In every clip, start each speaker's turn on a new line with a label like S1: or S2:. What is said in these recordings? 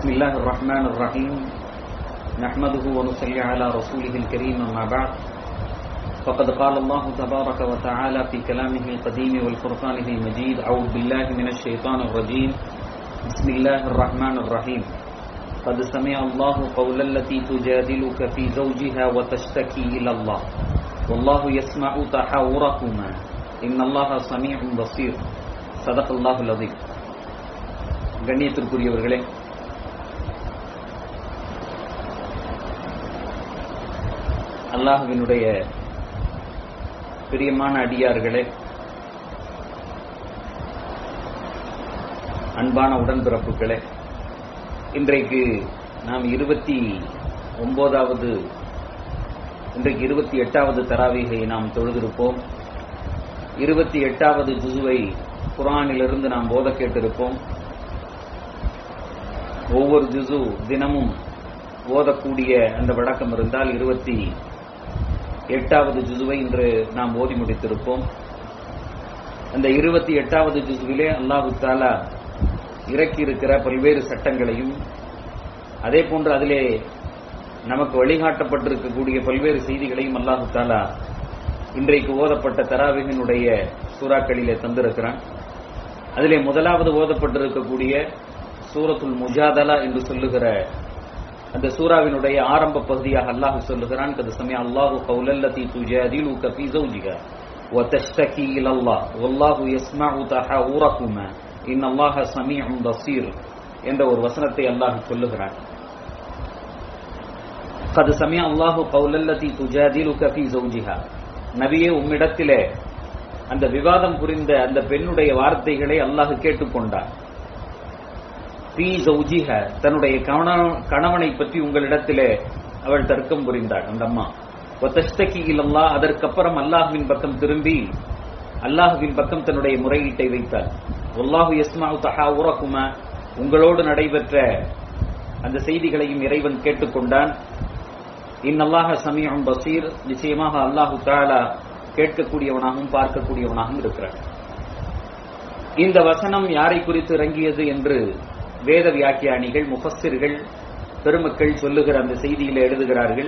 S1: بسم الله الرحمن الرحيم نحمده ونصلي على رسوله الكريم أما بعد فقد قال الله تبارك وتعالى في كلامه القديم والفرقان المجيد أعوذ بالله من الشيطان الرجيم بسم الله الرحمن الرحيم قد سمع الله قول التي تجادلك في زوجها وتشتكي إلى الله والله يسمع تحاوركما إن الله سميع بصير صدق الله العظيم கண்ணியத்திற்குரியவர்களே அல்லாஹுவினுடைய பிரியமான அடியார்களே அன்பான உடன்பிறப்புகளே இன்றைக்கு நாம் இருபத்தி ஒன்பதாவது இன்றைக்கு இருபத்தி எட்டாவது தராவீகை நாம் தொழுதிருப்போம் இருபத்தி எட்டாவது ஜுசுவை குரானிலிருந்து நாம் போத கேட்டிருப்போம் ஒவ்வொரு ஜுசு தினமும் ஓதக்கூடிய அந்த வழக்கம் இருந்தால் இருபத்தி எட்டாவது ஜுசுவை இன்று நாம் ஓதி முடித்திருப்போம் அந்த இருபத்தி எட்டாவது ஜுசுவிலே அல்லாஹு தாலா இறக்கி இருக்கிற பல்வேறு சட்டங்களையும் அதே போன்று அதிலே நமக்கு வழிகாட்டப்பட்டிருக்கக்கூடிய பல்வேறு செய்திகளையும் அல்லாஹு தாலா இன்றைக்கு ஓதப்பட்ட தராவிகனுடைய சூறாக்களிலே தந்திருக்கிறான் அதிலே முதலாவது ஓதப்பட்டிருக்கக்கூடிய சூரத்துல் முஜாதலா என்று சொல்லுகிற அந்த சூறாவினுடைய ஆரம்ப பகுதியாக அல்லாஹ் சொல்லுகிறான் கது சமயம் அல்லாஹு கௌலல்லதி துஜாதிலுக ஃபீ ஜௌஜிகா وتشتكي الى الله والله يسمع تحاوركما ان الله سميع بصير என்ற ஒரு வசனத்தை அல்லாஹ் சொல்லுகிறான் قد سمع الله قول التي تجادلك في زوجها நபியே உம்மிடத்திலே அந்த விவாதம் புரிந்த அந்த பெண்ணுடைய வார்த்தைகளை அல்லாஹ் கேட்டுக்கொண்டார் பி ஜவுஜிஹ தன்னுடைய கணவனை பற்றி உங்களிடத்திலே அவள் தர்க்கம் புரிந்தாள் அந்த அம்மா ஒத்தஸ்தகி இல்லல்லா அதற்கப்புறம் அல்லாஹுவின் பக்கம் திரும்பி அல்லாஹுவின் பக்கம் தன்னுடைய முறையீட்டை வைத்தாள் ஒல்லாஹு யஸ்மாவு தஹா உரகும உங்களோடு நடைபெற்ற அந்த செய்திகளையும் இறைவன் கேட்டுக்கொண்டான் இன்னல்லாஹ சமீம் பசீர் நிச்சயமாக அல்லாஹு தாலா கேட்கக்கூடியவனாகவும் பார்க்கக்கூடியவனாகவும் இருக்கிறார் இந்த வசனம் யாரை குறித்து இறங்கியது என்று வேத வியாக்கியானிகள் முஃபssiர்கள் பெருமக்கள் சொல்லுகிற அந்த செய்தியில் எழுதுகிறார்கள்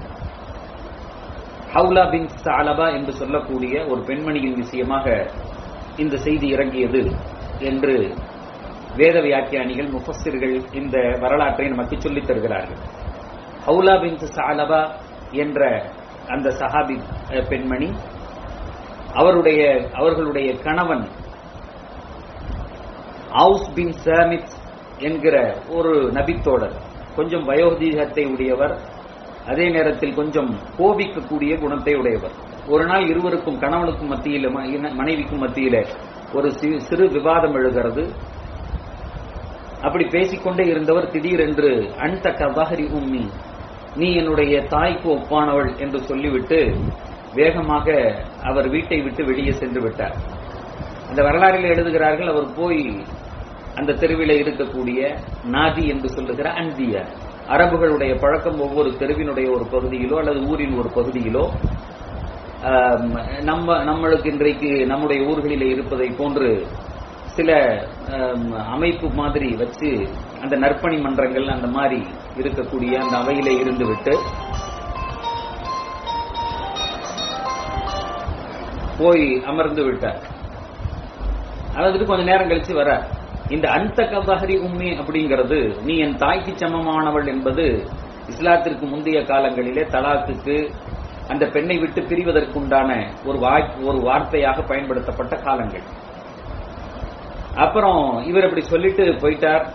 S1: ஹவுலா பின் சாலபா என்று சொல்லக்கூடிய ஒரு பெண்மணியின் விஷயமாக இந்த செய்தி இறங்கியது என்று வேத வியாக்கியானிகள் முஃபssiர்கள் இந்த வரலாற்றை நமக்கு சொல்லித் தருகிறார்கள் ஹவுலா பின் சாலபா என்ற அந்த சஹாபி பெண்மணி அவருடைய அவர்களுடைய கணவன் ஹவுஸ் பின் சாமித் என்கிற ஒரு நபித்தோடர் கொஞ்சம் வயோதீகத்தை உடையவர் அதே நேரத்தில் கொஞ்சம் கோபிக்கக்கூடிய குணத்தை உடையவர் ஒரு நாள் இருவருக்கும் கணவனுக்கும் மத்தியில் மனைவிக்கும் மத்தியில ஒரு சிறு விவாதம் எழுகிறது அப்படி பேசிக்கொண்டே இருந்தவர் திடீரென்று அன்த கதஹரி உம்மி நீ என்னுடைய தாய்க்கு ஒப்பானவள் என்று சொல்லிவிட்டு வேகமாக அவர் வீட்டை விட்டு வெளியே சென்று விட்டார் அந்த வரலாறில் எழுதுகிறார்கள் அவர் போய் அந்த தெருவில் இருக்கக்கூடிய நாதி என்று சொல்லுகிற அந்திய அரபுகளுடைய பழக்கம் ஒவ்வொரு தெருவினுடைய ஒரு பகுதியிலோ அல்லது ஊரின் ஒரு பகுதியிலோ நம்ம நம்மளுக்கு இன்றைக்கு நம்முடைய ஊர்களில் இருப்பதை போன்று சில அமைப்பு மாதிரி வச்சு அந்த நற்பணி மன்றங்கள் அந்த மாதிரி இருக்கக்கூடிய அந்த அவையில இருந்து விட்டு போய் அமர்ந்து விட்டார் அதாவது கொஞ்ச நேரம் கழிச்சு வர இந்த அந்த கபஹரி உண்மை அப்படிங்கிறது நீ என் தாய்க்கு சமமானவள் என்பது இஸ்லாத்திற்கு முந்தைய காலங்களிலே தலாக்குக்கு அந்த பெண்ணை விட்டு பிரிவதற்குண்டான ஒரு ஒரு வார்த்தையாக பயன்படுத்தப்பட்ட காலங்கள் அப்புறம் இவர் அப்படி சொல்லிட்டு போயிட்டார்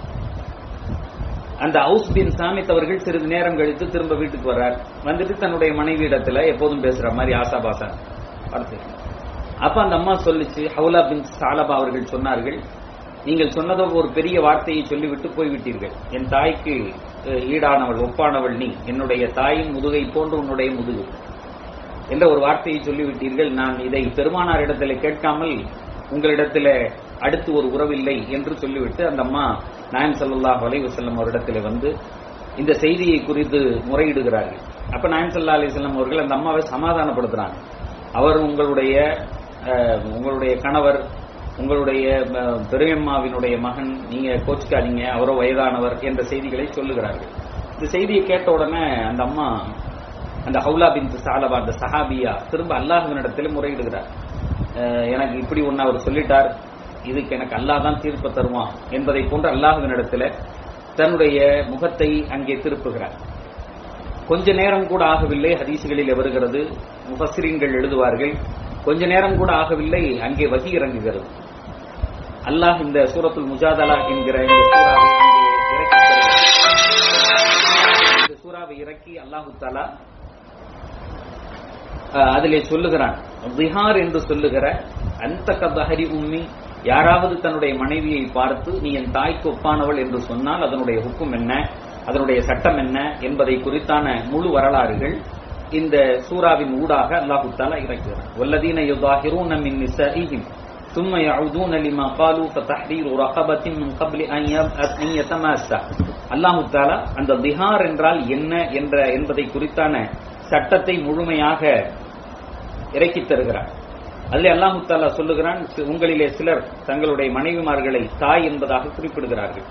S1: அந்த ஹவுஸ் பின் சாமித் அவர்கள் சிறிது நேரம் கழித்து திரும்ப வீட்டுக்கு வர்றார் வந்துட்டு தன்னுடைய மனைவி இடத்துல எப்போதும் பேசுற மாதிரி ஆசாபாசா வார்த்தை அப்ப அந்த அம்மா சொல்லிச்சு ஹவுலா பின் சாலபா அவர்கள் சொன்னார்கள் நீங்கள் சொன்னதோ ஒரு பெரிய வார்த்தையை சொல்லிவிட்டு போய்விட்டீர்கள் என் தாய்க்கு ஈடானவள் ஒப்பானவள் நீ என்னுடைய தாயின் முதுகை போன்று உன்னுடைய முதுகு என்ற ஒரு வார்த்தையை சொல்லிவிட்டீர்கள் நான் இதை பெருமானார் இடத்துல கேட்காமல் உங்களிடத்துல அடுத்து ஒரு உறவில்லை என்று சொல்லிவிட்டு அந்த அம்மா நாயன் சல்லா அலைவசல்லம் அவரிடத்துல வந்து இந்த செய்தியை குறித்து முறையிடுகிறார்கள் அப்ப நாயன் சல்லா அலிசல்லம் அவர்கள் அந்த அம்மாவை சமாதானப்படுத்துறாங்க அவர் உங்களுடைய உங்களுடைய கணவர் உங்களுடைய அஹ், பெரியம்மாவினுடைய மகன் நீங்க கோச்சிக்காதீங்க அவரோ வயதானவர் என்ற செய்திகளை சொல்லுகிறார்கள் இந்த செய்தியை கேட்ட உடனே அந்த அம்மா அந்த ஹவுலா பின் சாலபா அந்த சஹாபியா திரும்ப அல்லாஹ்வினிடத்தில் முறையிடுகிறார் அஹ், எனக்கு இப்படி ஒன்னு அவர் சொல்லிட்டார் இதுக்கு எனக்கு அல்லாஹ் தான் தீர்ப்பு தருவான் என்பதை போன்று அல்லாஹ்வினிடத்தில் தன்னுடைய முகத்தை அங்கே திருப்புகிறார் கொஞ்ச நேரம் கூட ஆகவில்லை ஹதீசுகளில் வருகிறது முஃபஸ்ஸிரீன்கள் எழுதுவார்கள் கொஞ்ச நேரம் கூட ஆகவில்லை அங்கே வகி இறங்குகிறது அல்லாஹ் இந்த சூரத்துல் முஜாதலா என்கிற இந்த சூறாவை அங்கே இறக்கி தருகிறார். இந்த சூறாவை இறக்கி அல்லாஹு தாலா அஹ், அதிலே சொல்லுகிறான் திஹார் என்று சொல்லுகிற அந்த கபஹரி உம்மி யாராவது தன்னுடைய மனைவியை பார்த்து நீ என் தாய்க்கு ஒப்பானவள் என்று சொன்னால் அதனுடைய ஹுக்கும் என்ன அதனுடைய சட்டம் என்ன என்பதை குறித்தான முழு வரலாறுகள் இந்த சூறாவின் ஊடாக அல்லாஹு தாலா இறக்குகிறான் வல்லதீன யுதாஹிரூன மின் நிசாஇஹிம் ثم يعودون لما قالوا فتحرير رقبة من قبل أن يب- أن يتماسا அல்லாஹு தாலா அந்த திஹார் என்றால் என்ன என்ற என்பதை குறித்தான சட்டத்தை முழுமையாக இறக்கித் தருகிறார் அதில் அல்லாஹு தாலா சொல்லுகிறான் சி- உங்களிலே சிலர் தங்களுடைய மனைவிமார்களை தாய் என்பதாக குறிப்பிடுகிறார்கள்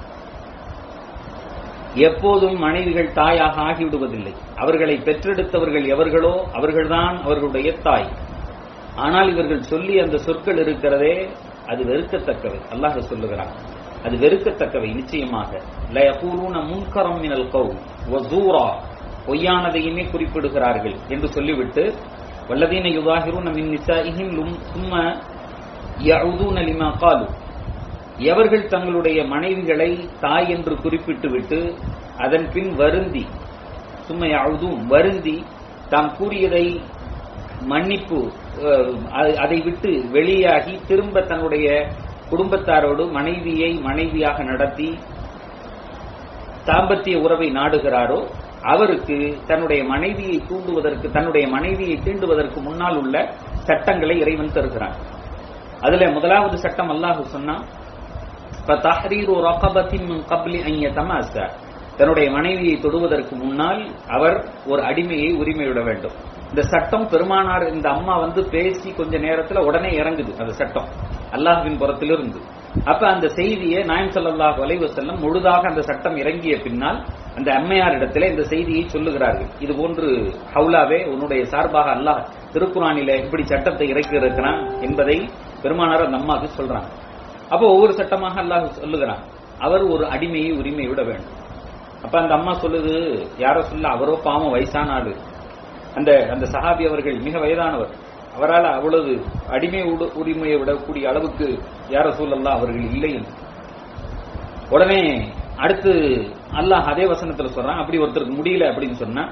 S1: எப்போதும் மனைவிகள் தாயாக ஆகிவிடுவதில்லை அவர்களை பெற்றெடுத்தவர்கள் எவர்களோ அவர்கள்தான் அவர்களுடைய தாய் ஆனால் இவர்கள் சொல்லி அந்த சொற்கள் இருக்கிறதே அது வெறுக்கத்தக்கவை அல்லாஹ் சொல்லுகிறான் அது வெறுக்கத்தக்கவை நிச்சயமாக லயகூலூன முன்கரம் மினல் கௌல் வஸூரா பொய்யானதையுமே குறிப்பிடுகிறார்கள் என்று சொல்லிவிட்டு வல்லதீன யுதாஹிரூன மின் நிசாஇஹிம் லும் சும்ம யஊதூன லிமா காலு எவர்கள் தங்களுடைய மனைவிகளை தாய் என்று குறிப்பிட்டு விட்டு அதன் பின் வருந்தி சும்மை அழுதும் வருந்தி தாம் கூறியதை மன்னிப்பு அஹ், அ- அதை விட்டு வெளியாகி திரும்ப தன்னுடைய குடும்பத்தாரோடு மனைவியை மனைவியாக நடத்தி தாம்பத்திய உறவை நாடுகிறாரோ அவருக்கு தன்னுடைய மனைவியை தூண்டுவதற்கு தன்னுடைய மனைவியை தீண்டுவதற்கு முன்னால் உள்ள சட்டங்களை இறைவன் தருகிறான் அதுல முதலாவது சட்டம் அல்லாஹ் சொன்னா فَتَحْرِيرُ رَقَبَةٍ مِّن قَبْلِ أَن يَتَمَاسَّا தன்னுடைய மனைவியை தொடுவதற்கு முன்னால் அவர் ஒரு அடிமையை உரிமையிட வேண்டும் இந்த சட்டம் பெருமானார் இந்த அம்மா வந்து பேசி கொஞ்ச நேரத்துல உடனே இறங்குது அந்த சட்டம் அல்லாஹ்வின் புறத்திலிருந்து அப்ப அந்த செய்தியை நாயம் ஸல்லல்லாஹு அலைஹி வஸல்லம் முழுதாக அந்த சட்டம் இறங்கிய பின்னால் அந்த அம்மையாரிடத்திலே இந்த செய்தியை சொல்லுகிறார்கள் இது போன்று ஹவுலாவே உன்னுடைய சார்பாக அல்லாஹ் திருக்குறானிலே இப்படி சட்டத்தை இறக்கி இருக்கிறான் என்பதை பெருமானார் அந்த அம்மாவுக்கு சொல்றாங்க அப்போ ஒவ்வொரு சட்டமாக அல்லாஹ் சொல்லுகிறான் அவர் ஒரு அடிமையை உரிமை விட வேண்டும் அப்ப அந்த அம்மா சொல்லுது யாரோ சொல்ல அவரோ பாவம் வயசான ஆளு அந்த அந்த சஹாபி அவர்கள் மிக வயதானவர் அவரால் அவ்வளவு அடிமை உடு- உரிமையை விடக்கூடிய அளவுக்கு யார சூழல்லா அவர்கள் இல்லை என்று உடனே அடுத்து அல்லாஹ் அதே வசனத்துல சொல்றான் அப்படி ஒருத்தருக்கு முடியல அப்படின்னு சொன்னா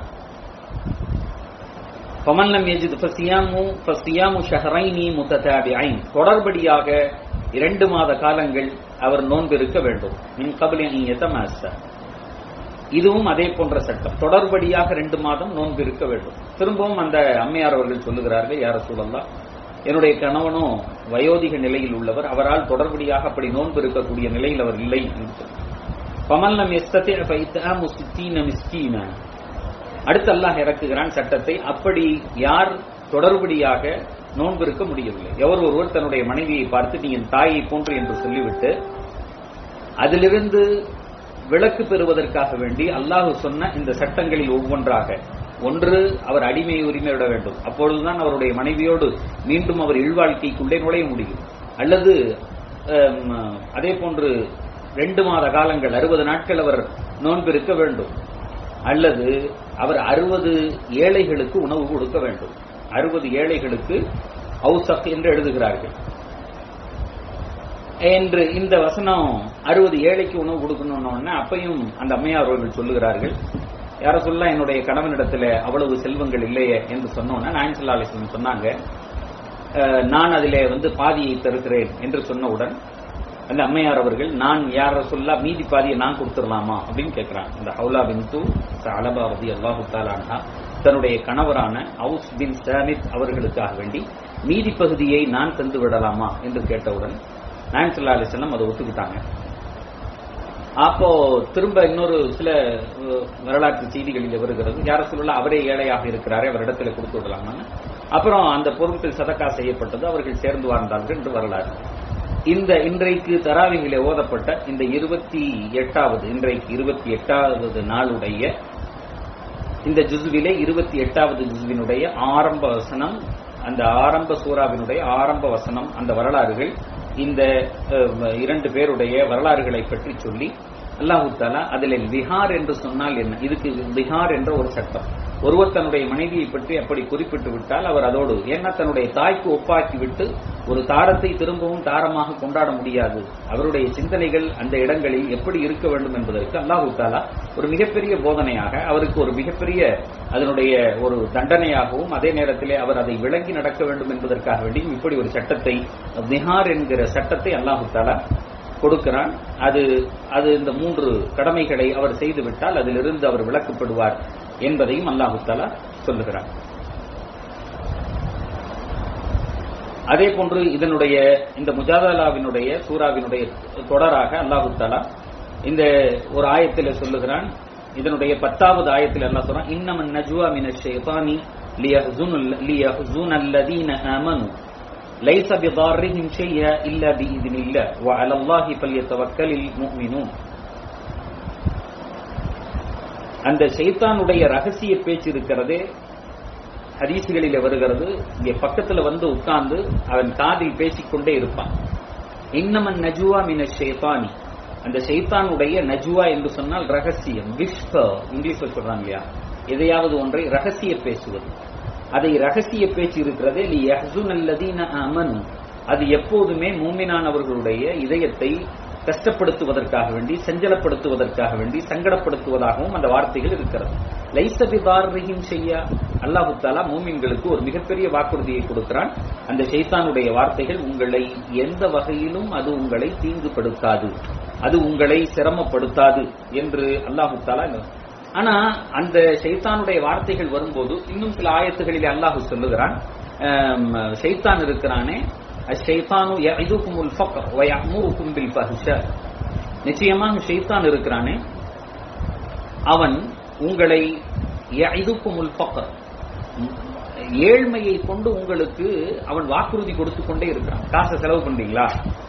S1: ஃபமன்லம் யஜித் ஃபசியாமு ஃபசியாமு ஷஹரைனி முத்ததாபிஐன் தொடர்படியாக இரண்டு மாத காலங்கள் அவர் நோன்பிருக்க வேண்டும் மின் கபலி அன் யதமாஸ்ஸ இதுவும் அதே போன்ற சட்டம் தொடர்படியாக ரெண்டு மாதம் நோன்பு இருக்க வேண்டும் திரும்பவும் அந்த அம்மையார் அவர்கள் சொல்லுகிறார்கள் யார சூழல்லா என்னுடைய கணவனும் வயோதிக நிலையில் உள்ளவர் அவரால் தொடர்படியாக அப்படி நோன்பு இருக்கக்கூடிய நிலையில் அவர் இல்லை என்று சொன்னார் பமல்லம் எஸ்தத்தை ஃபைத்தாமு சித்தீன மிஸ்கீன அடுத்து அல்லாஹ் இறக்குகிறான் சட்டத்தை அப்படி யார் தொடர்படியாக நோன்பு இருக்க முடியவில்லை எவர் ஒருவர் தன்னுடைய மனைவியை பார்த்து நீ என் தாயை போன்று என்று சொல்லிவிட்டு அதிலிருந்து விலக்கு பெறுவதற்காக வேண்டி அல்லாஹ் சொன்ன இந்த சட்டங்களில் ஒவ்வொன்றாக ஒன்று அவர் அடிமை உரிமை விட வேண்டும் அப்பொழுதுதான் அவருடைய மனைவியோடு மீண்டும் அவர் இல்வாழ்க்கைக்குள்ளே நுழைய முடியும் அல்லது ஹம், அதே போன்று ரெண்டு மாத காலங்கள் அறுபது நாட்கள் அவர் நோன்பு இருக்க வேண்டும் அல்லது அவர் அறுபது ஏழைகளுக்கு உணவு கொடுக்க வேண்டும் அறுபது ஏழைகளுக்கு அவுசக் என்று எழுதுகிறார்கள் என்று இந்த வசனம் அறுபது ஏழைக்கு உணவு கொடுக்கணும்னு அப்பையும் அந்த அம்மையார் அவர்கள் சொல்லுகிறார்கள் யார சொல்ல என்னுடைய கணவனிடத்துல அவ்வளவு செல்வங்கள் இல்லையே என்று சொன்னோன்னா நாயன் சல்லா அலிஸ்லம் சொன்னாங்க அஹ், நான் அதிலே வந்து பாதியை தருகிறேன் என்று சொன்னவுடன் அந்த அம்மையார் அவர்கள் நான் யார சொல்ல மீதி பாதியை நான் கொடுத்துடலாமா அப்படின்னு கேட்கிறான் இந்த ஹவுலா பின் தூ அலபா ரதி அல்லாஹு தாலான்ஹா தன்னுடைய கணவரான அவுஸ் பின் சாமித் அவர்களுக்காக வேண்டி மீதி பகுதியை நான் தந்து விடலாமா என்று கேட்டவுடன் நாயன் சல்லா அலிஸ்லாம் அதை ஒத்துக்கிட்டாங்க அப்போ திரும்ப இன்னொரு சில அஹ், வரலாற்று செய்திகளில் வருகிறது யார சொல்லல அவரே ஏழையாக இருக்கிறாரே அவரிடத்துல கொடுத்து விடலாமான்னு அப்புறம் அந்த பொருட்கள் சதக்கா செய்யப்பட்டது அவர்கள் சேர்ந்து வாழ்ந்தார்கள் என்று வரலாறு இந்த இன்றைக்கு தராவிகளை ஓதப்பட்ட இந்த இருபத்தி எட்டாவது இன்றைக்கு இருபத்தி எட்டாவது நாளுடைய இந்த ஜுசுவிலே இருபத்தி எட்டாவது ஜுசுவினுடைய ஆரம்ப வசனம் அந்த ஆரம்ப சூறாவினுடைய ஆரம்ப வசனம் அந்த வரலாறுகள் இந்த அஹ், இரண்டு பேருடைய வரலாறுகளை பற்றி சொல்லி அல்லாஹு தாலா அதில் விஹார் என்று சொன்னால் என்ன இதுக்கு விஹார் என்ற ஒரு சட்டம் ஒருவர் தன்னுடைய மனைவியை பற்றி அப்படி குறிப்பிட்டு விட்டால் அவர் அதோடு ஏன்னா தன்னுடைய தாய்க்கு ஒப்பாக்கி விட்டு ஒரு தாரத்தை திரும்பவும் தாரமாக கொண்டாட முடியாது அவருடைய சிந்தனைகள் அந்த இடங்களில் எப்படி இருக்க வேண்டும் என்பதற்கு அல்லாஹு தாலா ஒரு மிகப்பெரிய போதனையாக அவருக்கு ஒரு மிகப்பெரிய அதனுடைய ஒரு தண்டனையாகவும் அதே நேரத்திலே அவர் அதை விளங்கி நடக்க வேண்டும் என்பதற்காக வேண்டியும் இப்படி ஒரு சட்டத்தை நிஹார் என்கிற சட்டத்தை அல்லாஹு தாலா கொடுக்கிறான் அது அது இந்த மூன்று கடமைகளை அவர் செய்துவிட்டால் அதிலிருந்து அவர் விலக்கப்படுவார் என்பதையும் அல்லாஹு தாலா சொல்லுகிறார் அதே போன்று இதனுடைய இந்த முஜாதலாவினுடைய சூறாவினுடைய தொடராக அல்லாஹு தாலா இந்த ஒரு ஆயத்தில் சொல்லுகிறான் இதனுடைய பத்தாவது ஆயத்தில் அல்லாஹ் சொல்றான் இன்னமன் நஜுவா மின ஷைத்தானி லியஹ்சுன அல்லதீன ஆமனு லைஸ பிதார்ரிஹிம் ஷையா இல்லா பிஇذنில்லாஹ் வஅலா அல்லாஹி ஃபல்யதவக்கலில் முஃமினூன் அந்த ஷைத்தானுடைய ரகசிய பேச்சு இருக்கிறதே ஹதீசுகளில் வருகிறது இங்கே பக்கத்துல வந்து உட்கார்ந்து அவன் காதில் பேசிக்கொண்டே இருப்பான் இன்னமன் நஜுவா மின ஷைத்தானி அந்த ஷைத்தானுடைய நஜுவா என்று சொன்னால் ரகசியம் விஷ்ப இங்கிலீஷ்ல சொல்றாங்க இல்லையா எதையாவது ஒன்றை ரகசிய பேசுவது அதை ரகசிய பேச்சு இருக்கிறதே லி யஹ்சுன் அல்லதீன அமனு அது எப்போதுமே மூமினானவர்களுடைய இதயத்தை கஷ்டப்படுத்துவதற்காக வேண்டி செஞ்சலப்படுத்துவதற்காக வேண்டி சங்கடப்படுத்துவதாகவும் அந்த வார்த்தைகள் இருக்கிறது லைசபிதாரின் செய்ய அல்லாஹு தாலா மூமின்களுக்கு ஒரு மிகப்பெரிய வாக்குறுதியை கொடுக்கிறான் அந்த ஷைத்தானுடைய வார்த்தைகள் உங்களை எந்த வகையிலும் அது உங்களை தீங்குபடுத்தாது அது உங்களை சிரமப்படுத்தாது என்று அல்லாஹு தாலா ஆனா அந்த ஷைத்தானுடைய வார்த்தைகள் வரும்போது இன்னும் சில ஆயத்துகளிலே அல்லாஹு சொல்லுகிறான் ஆம், ஷைத்தான் இருக்கிறானே அஷைத்தானு யஇதுகுமுல் ஃபக்ர் வ யஅமுருகும் பில் ஃபஹ்ஷா நிச்சயமாக ஷைத்தான் இருக்கிறானே அவன் உங்களை யஇதுகுமுல் ஃபக்ர் ஏழ்மையை கொண்டு உங்களுக்கு அவன் வாக்குறுதி கொடுத்து கொண்டே இருக்கிறான் காசை செலவு பண்றீங்களா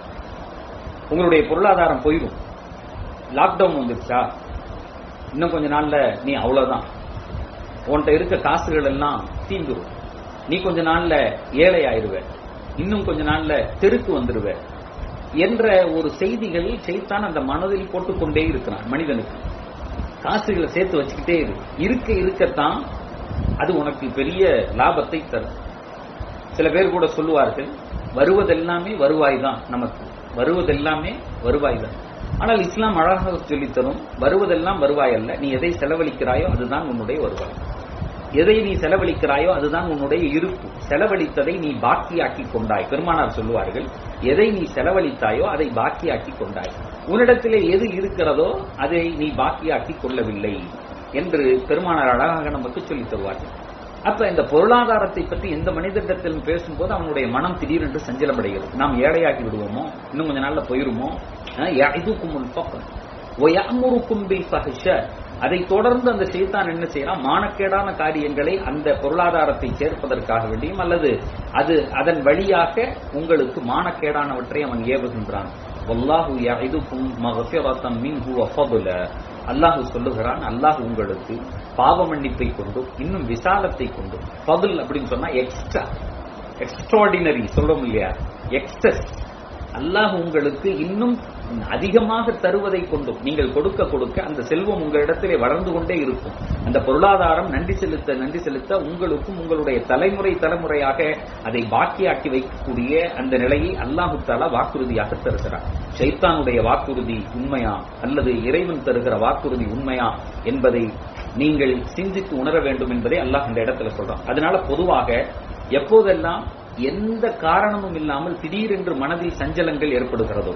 S1: உங்களுடைய பொருளாதாரம் போயிடும் லாக்டவுன் வந்துருச்சா இன்னும் கொஞ்ச நாள்ல நீ அவ்வளவுதான் உன்கிட்ட இருக்க காசுகள் எல்லாம் தீந்துரும் நீ கொஞ்ச நாள்ல ஏழை ஆயிருவ இன்னும் கொஞ்ச நாள்ல தெருக்கு வந்துருவ என்ற ஒரு செய்திகள் செய்தான் அந்த மனதில் போட்டுக்கொண்டே இருக்கிறான் மனிதனுக்கு காசுகளை சேர்த்து வச்சுக்கிட்டே இரு இருக்க இருக்கத்தான் அது உனக்கு பெரிய லாபத்தை தரும் சில பேர் கூட சொல்லுவார்கள் வருவதெல்லாமே வருவாய் தான் நமக்கு வருவதெல்லாமே வருவாய் தான் ஆனால் இஸ்லாம் அழகாக சொல்லித் தரும் வருவதெல்லாம் வருவாய் அல்ல நீ எதை செலவழிக்கிறாயோ அதுதான் உன்னுடைய வருவாய் எதை நீ செலவழிக்கிறாயோ அதுதான் உன்னுடைய இருப்பு செலவழித்ததை நீ பாக்கியாக்கி கொண்டாய் பெருமானார் சொல்லுவார்கள் எதை நீ செலவழித்தாயோ அதை பாக்கியாக்கி கொண்டாய் உன்னிடத்திலே எது இருக்கிறதோ அதை நீ பாக்கியாக்கி கொள்ளவில்லை என்று பெருமானார் அழகாக நமக்கு சொல்லித் தருவார்கள் அப்ப இந்த பொருளாதாரத்தை பற்றி எந்த மனிதனிடத்திலும் பேசும்போது அவனுடைய மனம் திடீரென்று சஞ்சலமடைகிறது நாம் ஏழையாகி விடுவோமோ இன்னும் கொஞ்ச நாள்ல போயிருமோ இதுக்கும் பக்கம் ஒயமுருக்கும் பில் ஃபஹ்ஷ அதை தொடர்ந்து அந்த செய்தான் என்ன செய்யறான் மானக்கேடான காரியங்களை அந்த பொருளாதாரத்தை சேர்ப்பதற்காக வேண்டியும் அல்லது அது அதன் வழியாக உங்களுக்கு மானக்கேடானவற்றை அவன் ஏவுகின்றான் வல்லாஹு யஇதுக்கும் மக்ஃபிரத்தம் மின்ஹு வ ஃபضல அல்லாஹ் சொல்லுகிறான் அல்லாஹ் உங்களுக்கு பாவ மன்னிப்பை கொண்டும் இன்னும் விசாலத்தை கொண்டும் ஃபதுல் அப்படின்னு சொன்னா எக்ஸ்ட்ரா எக்ஸ்ட்ராடினரி சொல்றோம் இல்லையா எக்ஸஸ் அல்லாஹ் உங்களுக்கு இன்னும் அதிகமாக தருவதை கொண்டும் நீங்கள் கொடுக்க கொடுக்க அந்த செல்வம் உங்களிடத்திலே வளர்ந்து கொண்டே இருக்கும் அந்த பொருளாதாரம் நன்றி செலுத்த நன்றி செலுத்த உங்களுக்கும் உங்களுடைய தலைமுறை தலைமுறையாக அதை பாக்கியாக்கி வைக்கக்கூடிய அந்த நிலையை அல்லாஹு தாலா வாக்குறுதியாக தருகிறார் ஷைத்தானுடைய வாக்குறுதி உண்மையா அல்லது இறைவன் தருகிற வாக்குறுதி உண்மையா என்பதை நீங்கள் சிந்தித்து உணர வேண்டும் என்பதை அல்லாஹ் இந்த இடத்துல சொல்றான் அதனால பொதுவாக எப்போதெல்லாம் எந்த காரணமும் இல்லாமல் திடீரென்று மனதில் சஞ்சலங்கள் ஏற்படுகிறதோ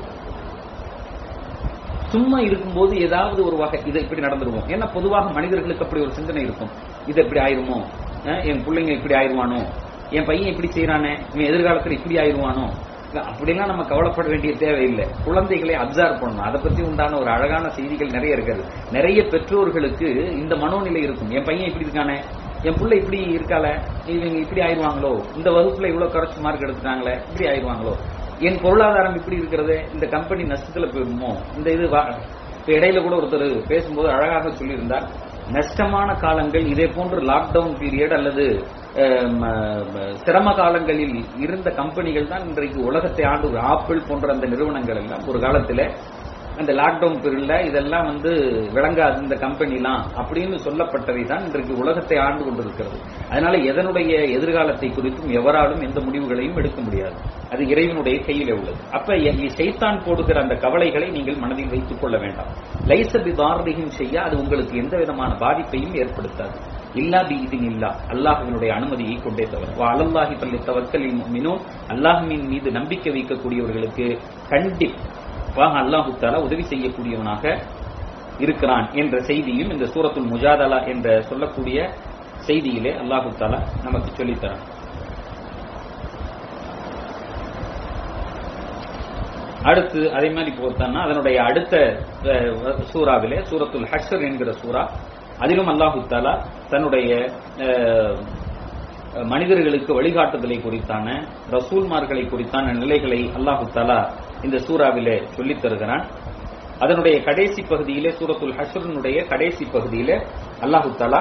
S1: சும்மா இருக்கும்போது ஏதாவது ஒரு வகை இதை இப்படி நடந்துருவோம் ஏன்னா பொதுவாக மனிதர்களுக்கு அப்படி ஒரு சிந்தனை இருக்கும் இது இப்படி ஆயிருமோ அஹ் என் பிள்ளைங்க இப்படி ஆயிருவானோ என் பையன் இப்படி செய்யறானே இவன் எதிர்காலத்துல இப்படி ஆயிருவானோ அப்படிலாம் நம்ம கவலைப்பட வேண்டிய தேவையில்லை குழந்தைகளை அப்சர்வ் பண்ணணும் அதை பத்தி உண்டான ஒரு அழகான செய்திகள் நிறைய இருக்கிறது நிறைய பெற்றோர்களுக்கு இந்த மனோநிலை இருக்கும் என் பையன் இப்படி இருக்கானே என் புள்ள இப்படி இருக்கால இவங்க இப்படி ஆயிருவாங்களோ இந்த வகுப்புல இவ்வளவு குறைச்சு மார்க் எடுத்துட்டாங்களே இப்படி ஆயிருவாங்களோ என் பொருளாதாரம் இப்படி இருக்கிறது இந்த கம்பெனி நஷ்டத்துல போயிடுமோ இந்த இது வா- இப்ப இடையில கூட ஒருத்தர் பேசும்போது அழகாக சொல்லியிருந்தார் நஷ்டமான காலங்கள் இதே போன்று லாக்டவுன் பீரியட் அல்லது அஹ், ம, ம, சிரம காலங்களில் இருந்த கம்பெனிகள் தான் இன்றைக்கு உலகத்தை ஆண்டு ஆப்பிள் போன்ற அந்த நிறுவனங்கள் எல்லாம் ஒரு காலத்துல அந்த லாக்டவுன் பீரியட்ல இதெல்லாம் வந்து விளங்காது இந்த கம்பெனிலாம் அப்படின்னு சொல்லப்பட்டவை தான் இன்றைக்கு உலகத்தை ஆண்டு கொண்டிருக்கிறது அதனால எதனுடைய எதிர்காலத்தை குறித்தும் எவராலும் எந்த முடிவுகளையும் எடுக்க முடியாது அது இறைவனுடைய கையிலே உள்ளது அப்ப எ- சைத்தான் போடுகிற அந்த கவலைகளை நீங்கள் மனதில் வைத்துக் கொள்ள வேண்டாம் லைசபி தாரதிகம் செய்ய அது உங்களுக்கு எந்த விதமான பாதிப்பையும் ஏற்படுத்தாது இல்லா பி இதின் இல்லா அல்லாஹுவினுடைய அனுமதியை கொண்டே தவிர வா அலல்லாஹி பள்ளி தவக்கலின் மினோ அல்லாஹுவின் மீது நம்பிக்கை வைக்கக்கூடியவர்களுக்கு கண்டிப்பாக அல்லாஹு தாலா உதவி செய்யக்கூடியவனாக இருக்கிறான் என்ற செய்தியும் இந்த சூரத்துல் முஜாதலா என்ற சொல்லக்கூடிய செய்தியிலே அல்லாஹு தாலா நமக்கு சொல்லித்தரான் அடுத்து அதே மாதிரி பார்த்தோம்னா அதனுடைய அடுத்த அஹ், சூறாவிலே சூரத்துல் ஹஷர் என்கிற சூரா அதிலும் அல்லாஹு தாலா தன்னுடைய அஹ், மனிதர்களுக்கு வழிகாட்டுதலை குறித்தான ரசூல்மார்களை குறித்தான நிலைகளை அல்லாஹு தாலா இந்த சூறாவிலே சொல்லித் தருகிறான் அதனுடைய கடைசி பகுதியிலே சூரத்துல் ஹஷரனுடைய கடைசி பகுதியிலே அல்லாஹு தாலா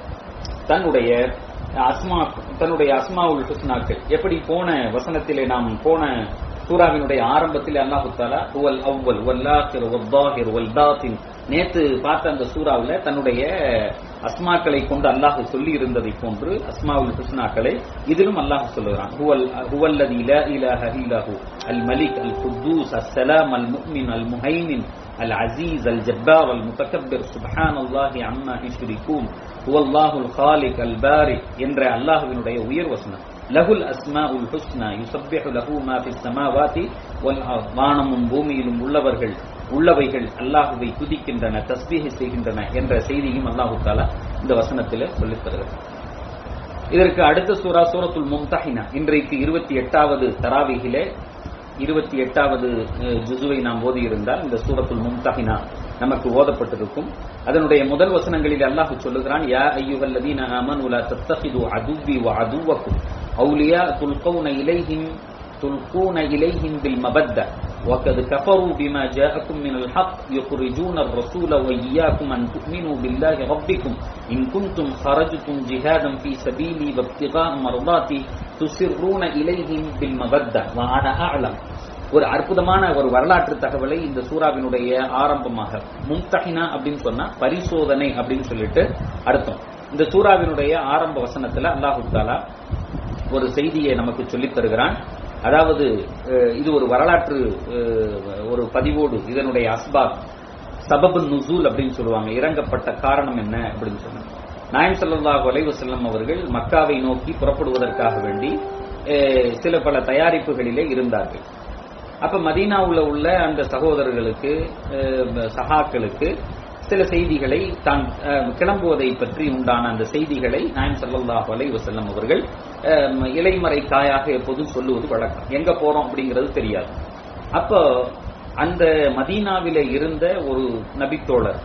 S1: தன்னுடைய அஸ்மா தன்னுடைய அஸ்மாவுல் ஹுஸ்னாக்கள் எப்படி போன வசனத்திலே நாம் போன சூராவினுடைய ஆரம்பத்தில் அல்லாஹு தாலா ஹுவல் அவ்வல் வல்லாஹிர் வல்லாஹிர் வல் பாத்தின் நேத்து பார்த்த அந்த சூறாவுல தன்னுடைய அஸ்மாக்களை கொண்டு அல்லாஹ் சொல்லி இருந்ததை போன்று அஸ்மாவுல் ஹுஸ்னாக்களை இதிலும் அல்லாஹ் சொல்லுகிறான் ஹுவல் ஹுவல்லதி லா இலாஹ இல்லஹு அல் மலிக் அல் குத்தூஸ் அஸ்ஸலாம் அல் முஃமின் அல் முஹைமின் அல் அசீஸ் அல் ஜப்பார் அல் முத்தகப்பிர் சுப்ஹான் அல்லாஹி அம்மா யுஷ்ரிகூன் ஹுவல்லாஹுல் காலிக் அல் பாரி என்ற அல்லாஹ்வினுடைய உயர் வசனம் லகுல் அஸ்மா உல் ஹுஸ்னா யுசப்பிஹு லஹு மா ஃபிஸ் ஸமாவாதி வல் அர்த். வானமும் பூமியிலும் உள்ளவர்கள் உள்ளவைகள் அல்லாஹுவை துதிக்கின்றன தஸ்பீஹ் செய்கின்றன என்ற செய்தியும் அல்லாஹு தாலா இந்த வசனத்தில் சொல்லித் தருகிறார் இதற்கு அடுத்த சூரா சூரத்துல் மும்தஹினா இன்றைக்கு இருபத்தி எட்டாவது தராவிகிலே இருபத்தி எட்டாவது ஜுசுவை நாம் ஓதி இருந்தால் இந்த சூரத்துல் மும்தஹினா நமக்கு ஓதப்பட்டிருக்கும் அதனுடைய முதல் வசனங்களில் அல்லாஹ் சொல்லுகிறான் யா ஐயுஹல்லதீன ஆமனு லா தத்தகிது அதுவி வ அதுவக்கும் அவுலியா துல்கவுன இலைஹிம் تلقون إليهم بالمبدة وقد كفروا بما جاءكم من الحق يخرجون الرسول وإياكم أن تؤمنوا بالله ربكم إن كنتم خرجتم جهادا في سبيلي وابتغاء مرضاتي تسرون إليهم بالمبدة وأنا أعلم ஒரு அற்புதமான ஒரு வரலாற்று தகவலை இந்த சூறாவினுடைய ஆரம்பமாக மும்தஹினா அப்படின்னு சொன்னா பரிசோதனை அப்படின்னு சொல்லிட்டு அர்த்தம் இந்த சூறாவினுடைய ஆரம்ப வசனத்துல அல்லாஹு தாலா ஒரு செய்தியை நமக்கு சொல்லித் தருகிறான் அதாவது அஹ், இது ஒரு வரலாற்று அஹ், ஒரு பதிவோடு இதனுடைய அஸ்பாப் சபபு நுசூல் அப்படின்னு சொல்லுவாங்க இறங்கப்பட்ட காரணம் என்ன அப்படின்னு சொன்னாங்க நாயம் ஸல்லல்லாஹு அலைஹி வஸல்லம் அவர்கள் மக்காவை நோக்கி புறப்படுவதற்காக வேண்டி அஹ், சில பல தயாரிப்புகளிலே இருந்தார்கள் அப்ப மதீனாவுல உள்ள அந்த சகோதரர்களுக்கு அஹ், சகாக்களுக்கு சில செய்திகளை தான் அஹ், கிளம்புவதை பற்றி உண்டான அந்த செய்திகளை நாயம் ஸல்லல்லாஹு அலைஹி வஸல்லம் அவர்கள் அஹ், இலைமறை காயாக எப்போதும் சொல்லுவது வழக்கம் எங்க போறோம் அப்படிங்கிறது தெரியாது அப்போ அந்த மதீனாவில இருந்த ஒரு நபித்தோழர்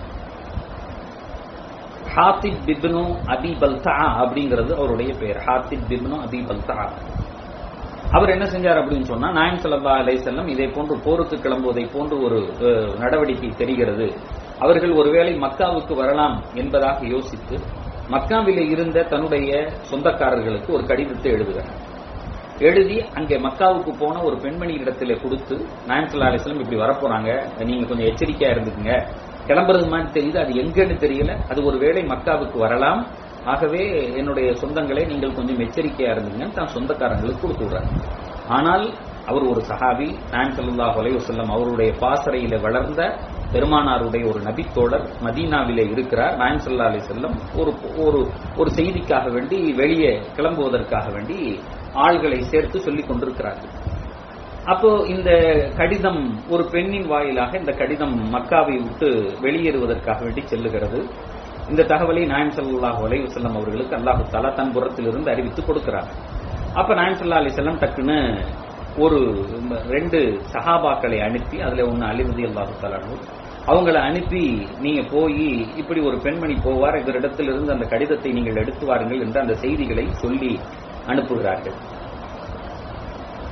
S1: ஹாத்திப் பிப்னு அபி பல்தா அப்படிங்கிறது அவருடைய பெயர் ஹாத்திப் பிப்னு அபி பல்தா அவர் என்ன செஞ்சார் அப்படின்னு சொன்னா நாயம் ஸல்லல்லாஹு அலைஹி வஸல்லம் இதே போன்று போருக்கு கிளம்புவதை போன்று ஒரு அஹ், நடவடிக்கை தெரிகிறது அவர்கள் ஒருவேளை மக்காவுக்கு வரலாம் என்பதாக யோசித்து மக்காவிலே இருந்த தன்னுடைய சொந்தக்காரர்களுக்கு ஒரு கடிதத்தை எழுதுகிறார் எழுதி அங்கே மக்காவுக்கு போன ஒரு பெண்மணி இடத்துல கொடுத்து நாயம் ஸல்லல்லாஹு அலைஹி வஸல்லம் இப்படி வரப்போறாங்க நீங்க கொஞ்சம் எச்சரிக்கையா இருந்துக்குங்க கிளம்புறது மாதிரி தெரியுது அது எங்கன்னு தெரியல அது ஒருவேளை மக்காவுக்கு வரலாம் ஆகவே என்னுடைய சொந்தங்களை நீங்கள் கொஞ்சம் எச்சரிக்கையா இருந்தீங்கன்னு தான் சொந்தக்காரங்களுக்கு கொடுத்து விடுறாரு ஆனால் அவர் ஒரு சஹாபி நாயம் ஸல்லல்லாஹு அலைஹி வஸல்லம் அவருடைய பாசறையில வளர்ந்த பெருமானாருடைய ஒரு நபித்தோழர் மதீனாவிலே இருக்கிறார் நாயம் ஸல்லல்லாஹு அலைஹி வஸல்லம் ஒரு ஒரு ஒரு செய்திக்காக வேண்டி வெளியே கிளம்புவதற்காக வேண்டி ஆள்களை சேர்த்து சொல்லிக் கொண்டிருக்கிறார்கள் அப்போ இந்த கடிதம் ஒரு பெண்ணின் வாயிலாக இந்த கடிதம் மக்காவை விட்டு வெளியேறுவதற்காக வேண்டி செல்லுகிறது இந்த தகவலை நாயம் ஸல்லல்லாஹு அலைஹி வஸல்லம் அவர்களுக்கு அல்லாஹு தஆலா தன் புறத்திலிருந்து அறிவித்து கொடுக்கிறார் அப்ப நாயம் ஸல்லல்லாஹு அலைஹி வஸல்லம் டக்குன்னு ஒரு ரெண்டு சஹாபாக்களை அனுப்பி அதுல ஒன்னு அலிரதி அல்லாஹு தஆலானு அவங்கள அனுப்பி நீங்க போய் இப்படி ஒரு பெண்மணி போவார் இவரிடத்திலிருந்து அந்த கடிதத்தை நீங்கள் எடுத்து வாருங்கள் என்று அந்த செய்திகளை சொல்லி அனுப்புகிறார்கள்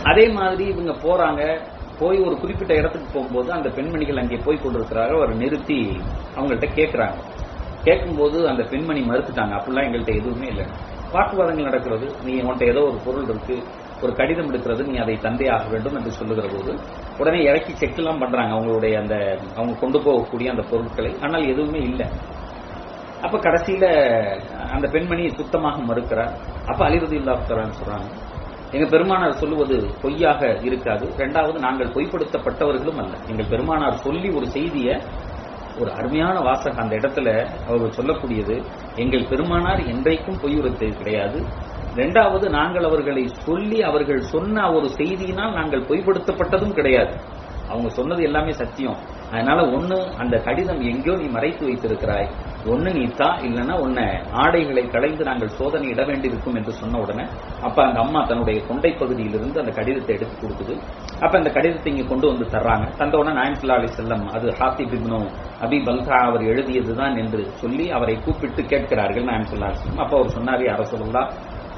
S1: அதே மாதிரி இவங்க போறாங்க போய் ஒரு குறிப்பிட்ட இடத்துக்கு போகும்போது அந்த பெண்மணிகள் அங்கே போய் கொண்டிருக்கிறார்கள் அவர் நிறுத்தி அவங்கள்ட்ட கேட்கறாங்க கேட்கும்போது அந்த பெண்மணி மறுத்துட்டாங்க அப்படிலாம் எங்கள்கிட்ட எதுவுமே இல்லை வாக்குவாதங்கள் நடக்கிறது நீ உன்கிட்ட ஏதோ ஒரு பொருள் இருக்கு ஒரு கடிதம் எடுக்கிறது நீ அதை தந்தே ஆக வேண்டும் என்று சொல்லுகிற போது உடனே இறக்கி செக் எல்லாம் பண்றாங்க அவங்களுடைய அந்த அவங்க கொண்டு போகக்கூடிய அந்த பொருட்களை ஆனால் எதுவுமே இல்லை அப்ப கடைசியில அந்த பெண்மணி சுத்தமாக மறுக்கிறார் அப்ப அலிரதி இல்லாத்தான்னு சொல்றாங்க எங்க பெருமானார் சொல்லுவது பொய்யாக இருக்காது இரண்டாவது நாங்கள் பொய்ப்படுத்தப்பட்டவர்களும் அல்ல எங்கள் பெருமானார் சொல்லி ஒரு செய்தியை ஒரு அருமையான வாசகம் அந்த இடத்துல அவர் சொல்லக்கூடியது எங்கள் பெருமானார் என்றைக்கும் பொய் உரைத்தது கிடையாது இரண்டாவது நாங்கள் அவர்களை சொல்லி அவர்கள் சொன்ன ஒரு செய்தியினால் நாங்கள் பொய்ப்படுத்தப்பட்டதும் கிடையாது அவங்க சொன்னது எல்லாமே சத்தியம் அதனால ஒண்ணு அந்த கடிதம் எங்கேயோ நீ மறைத்து வைத்திருக்கிறாய் ஒண்ணு நீ தா இல்லைன்னா உன்னை ஆடைகளை களைந்து நாங்கள் சோதனை இட வேண்டியிருக்கும் என்று சொன்ன உடனே அப்ப அந்த அம்மா தன்னுடைய கொண்டை பகுதியிலிருந்து அந்த கடிதத்தை எடுத்து கொடுக்குது அப்ப அந்த கடிதத்தை இங்க கொண்டு வந்து தர்றாங்க தந்த உடனே நாயன்சுல்லா அலி செல்லம் அது ஹாத்தி பிப்னோ அபி பல்கா அவர் எழுதியதுதான் என்று சொல்லி அவரை கூப்பிட்டு கேட்கிறார்கள் நாயன்சுல்லா அலி செல்லம் அப்ப அவர் சொன்னார் யார சொல்லலாம்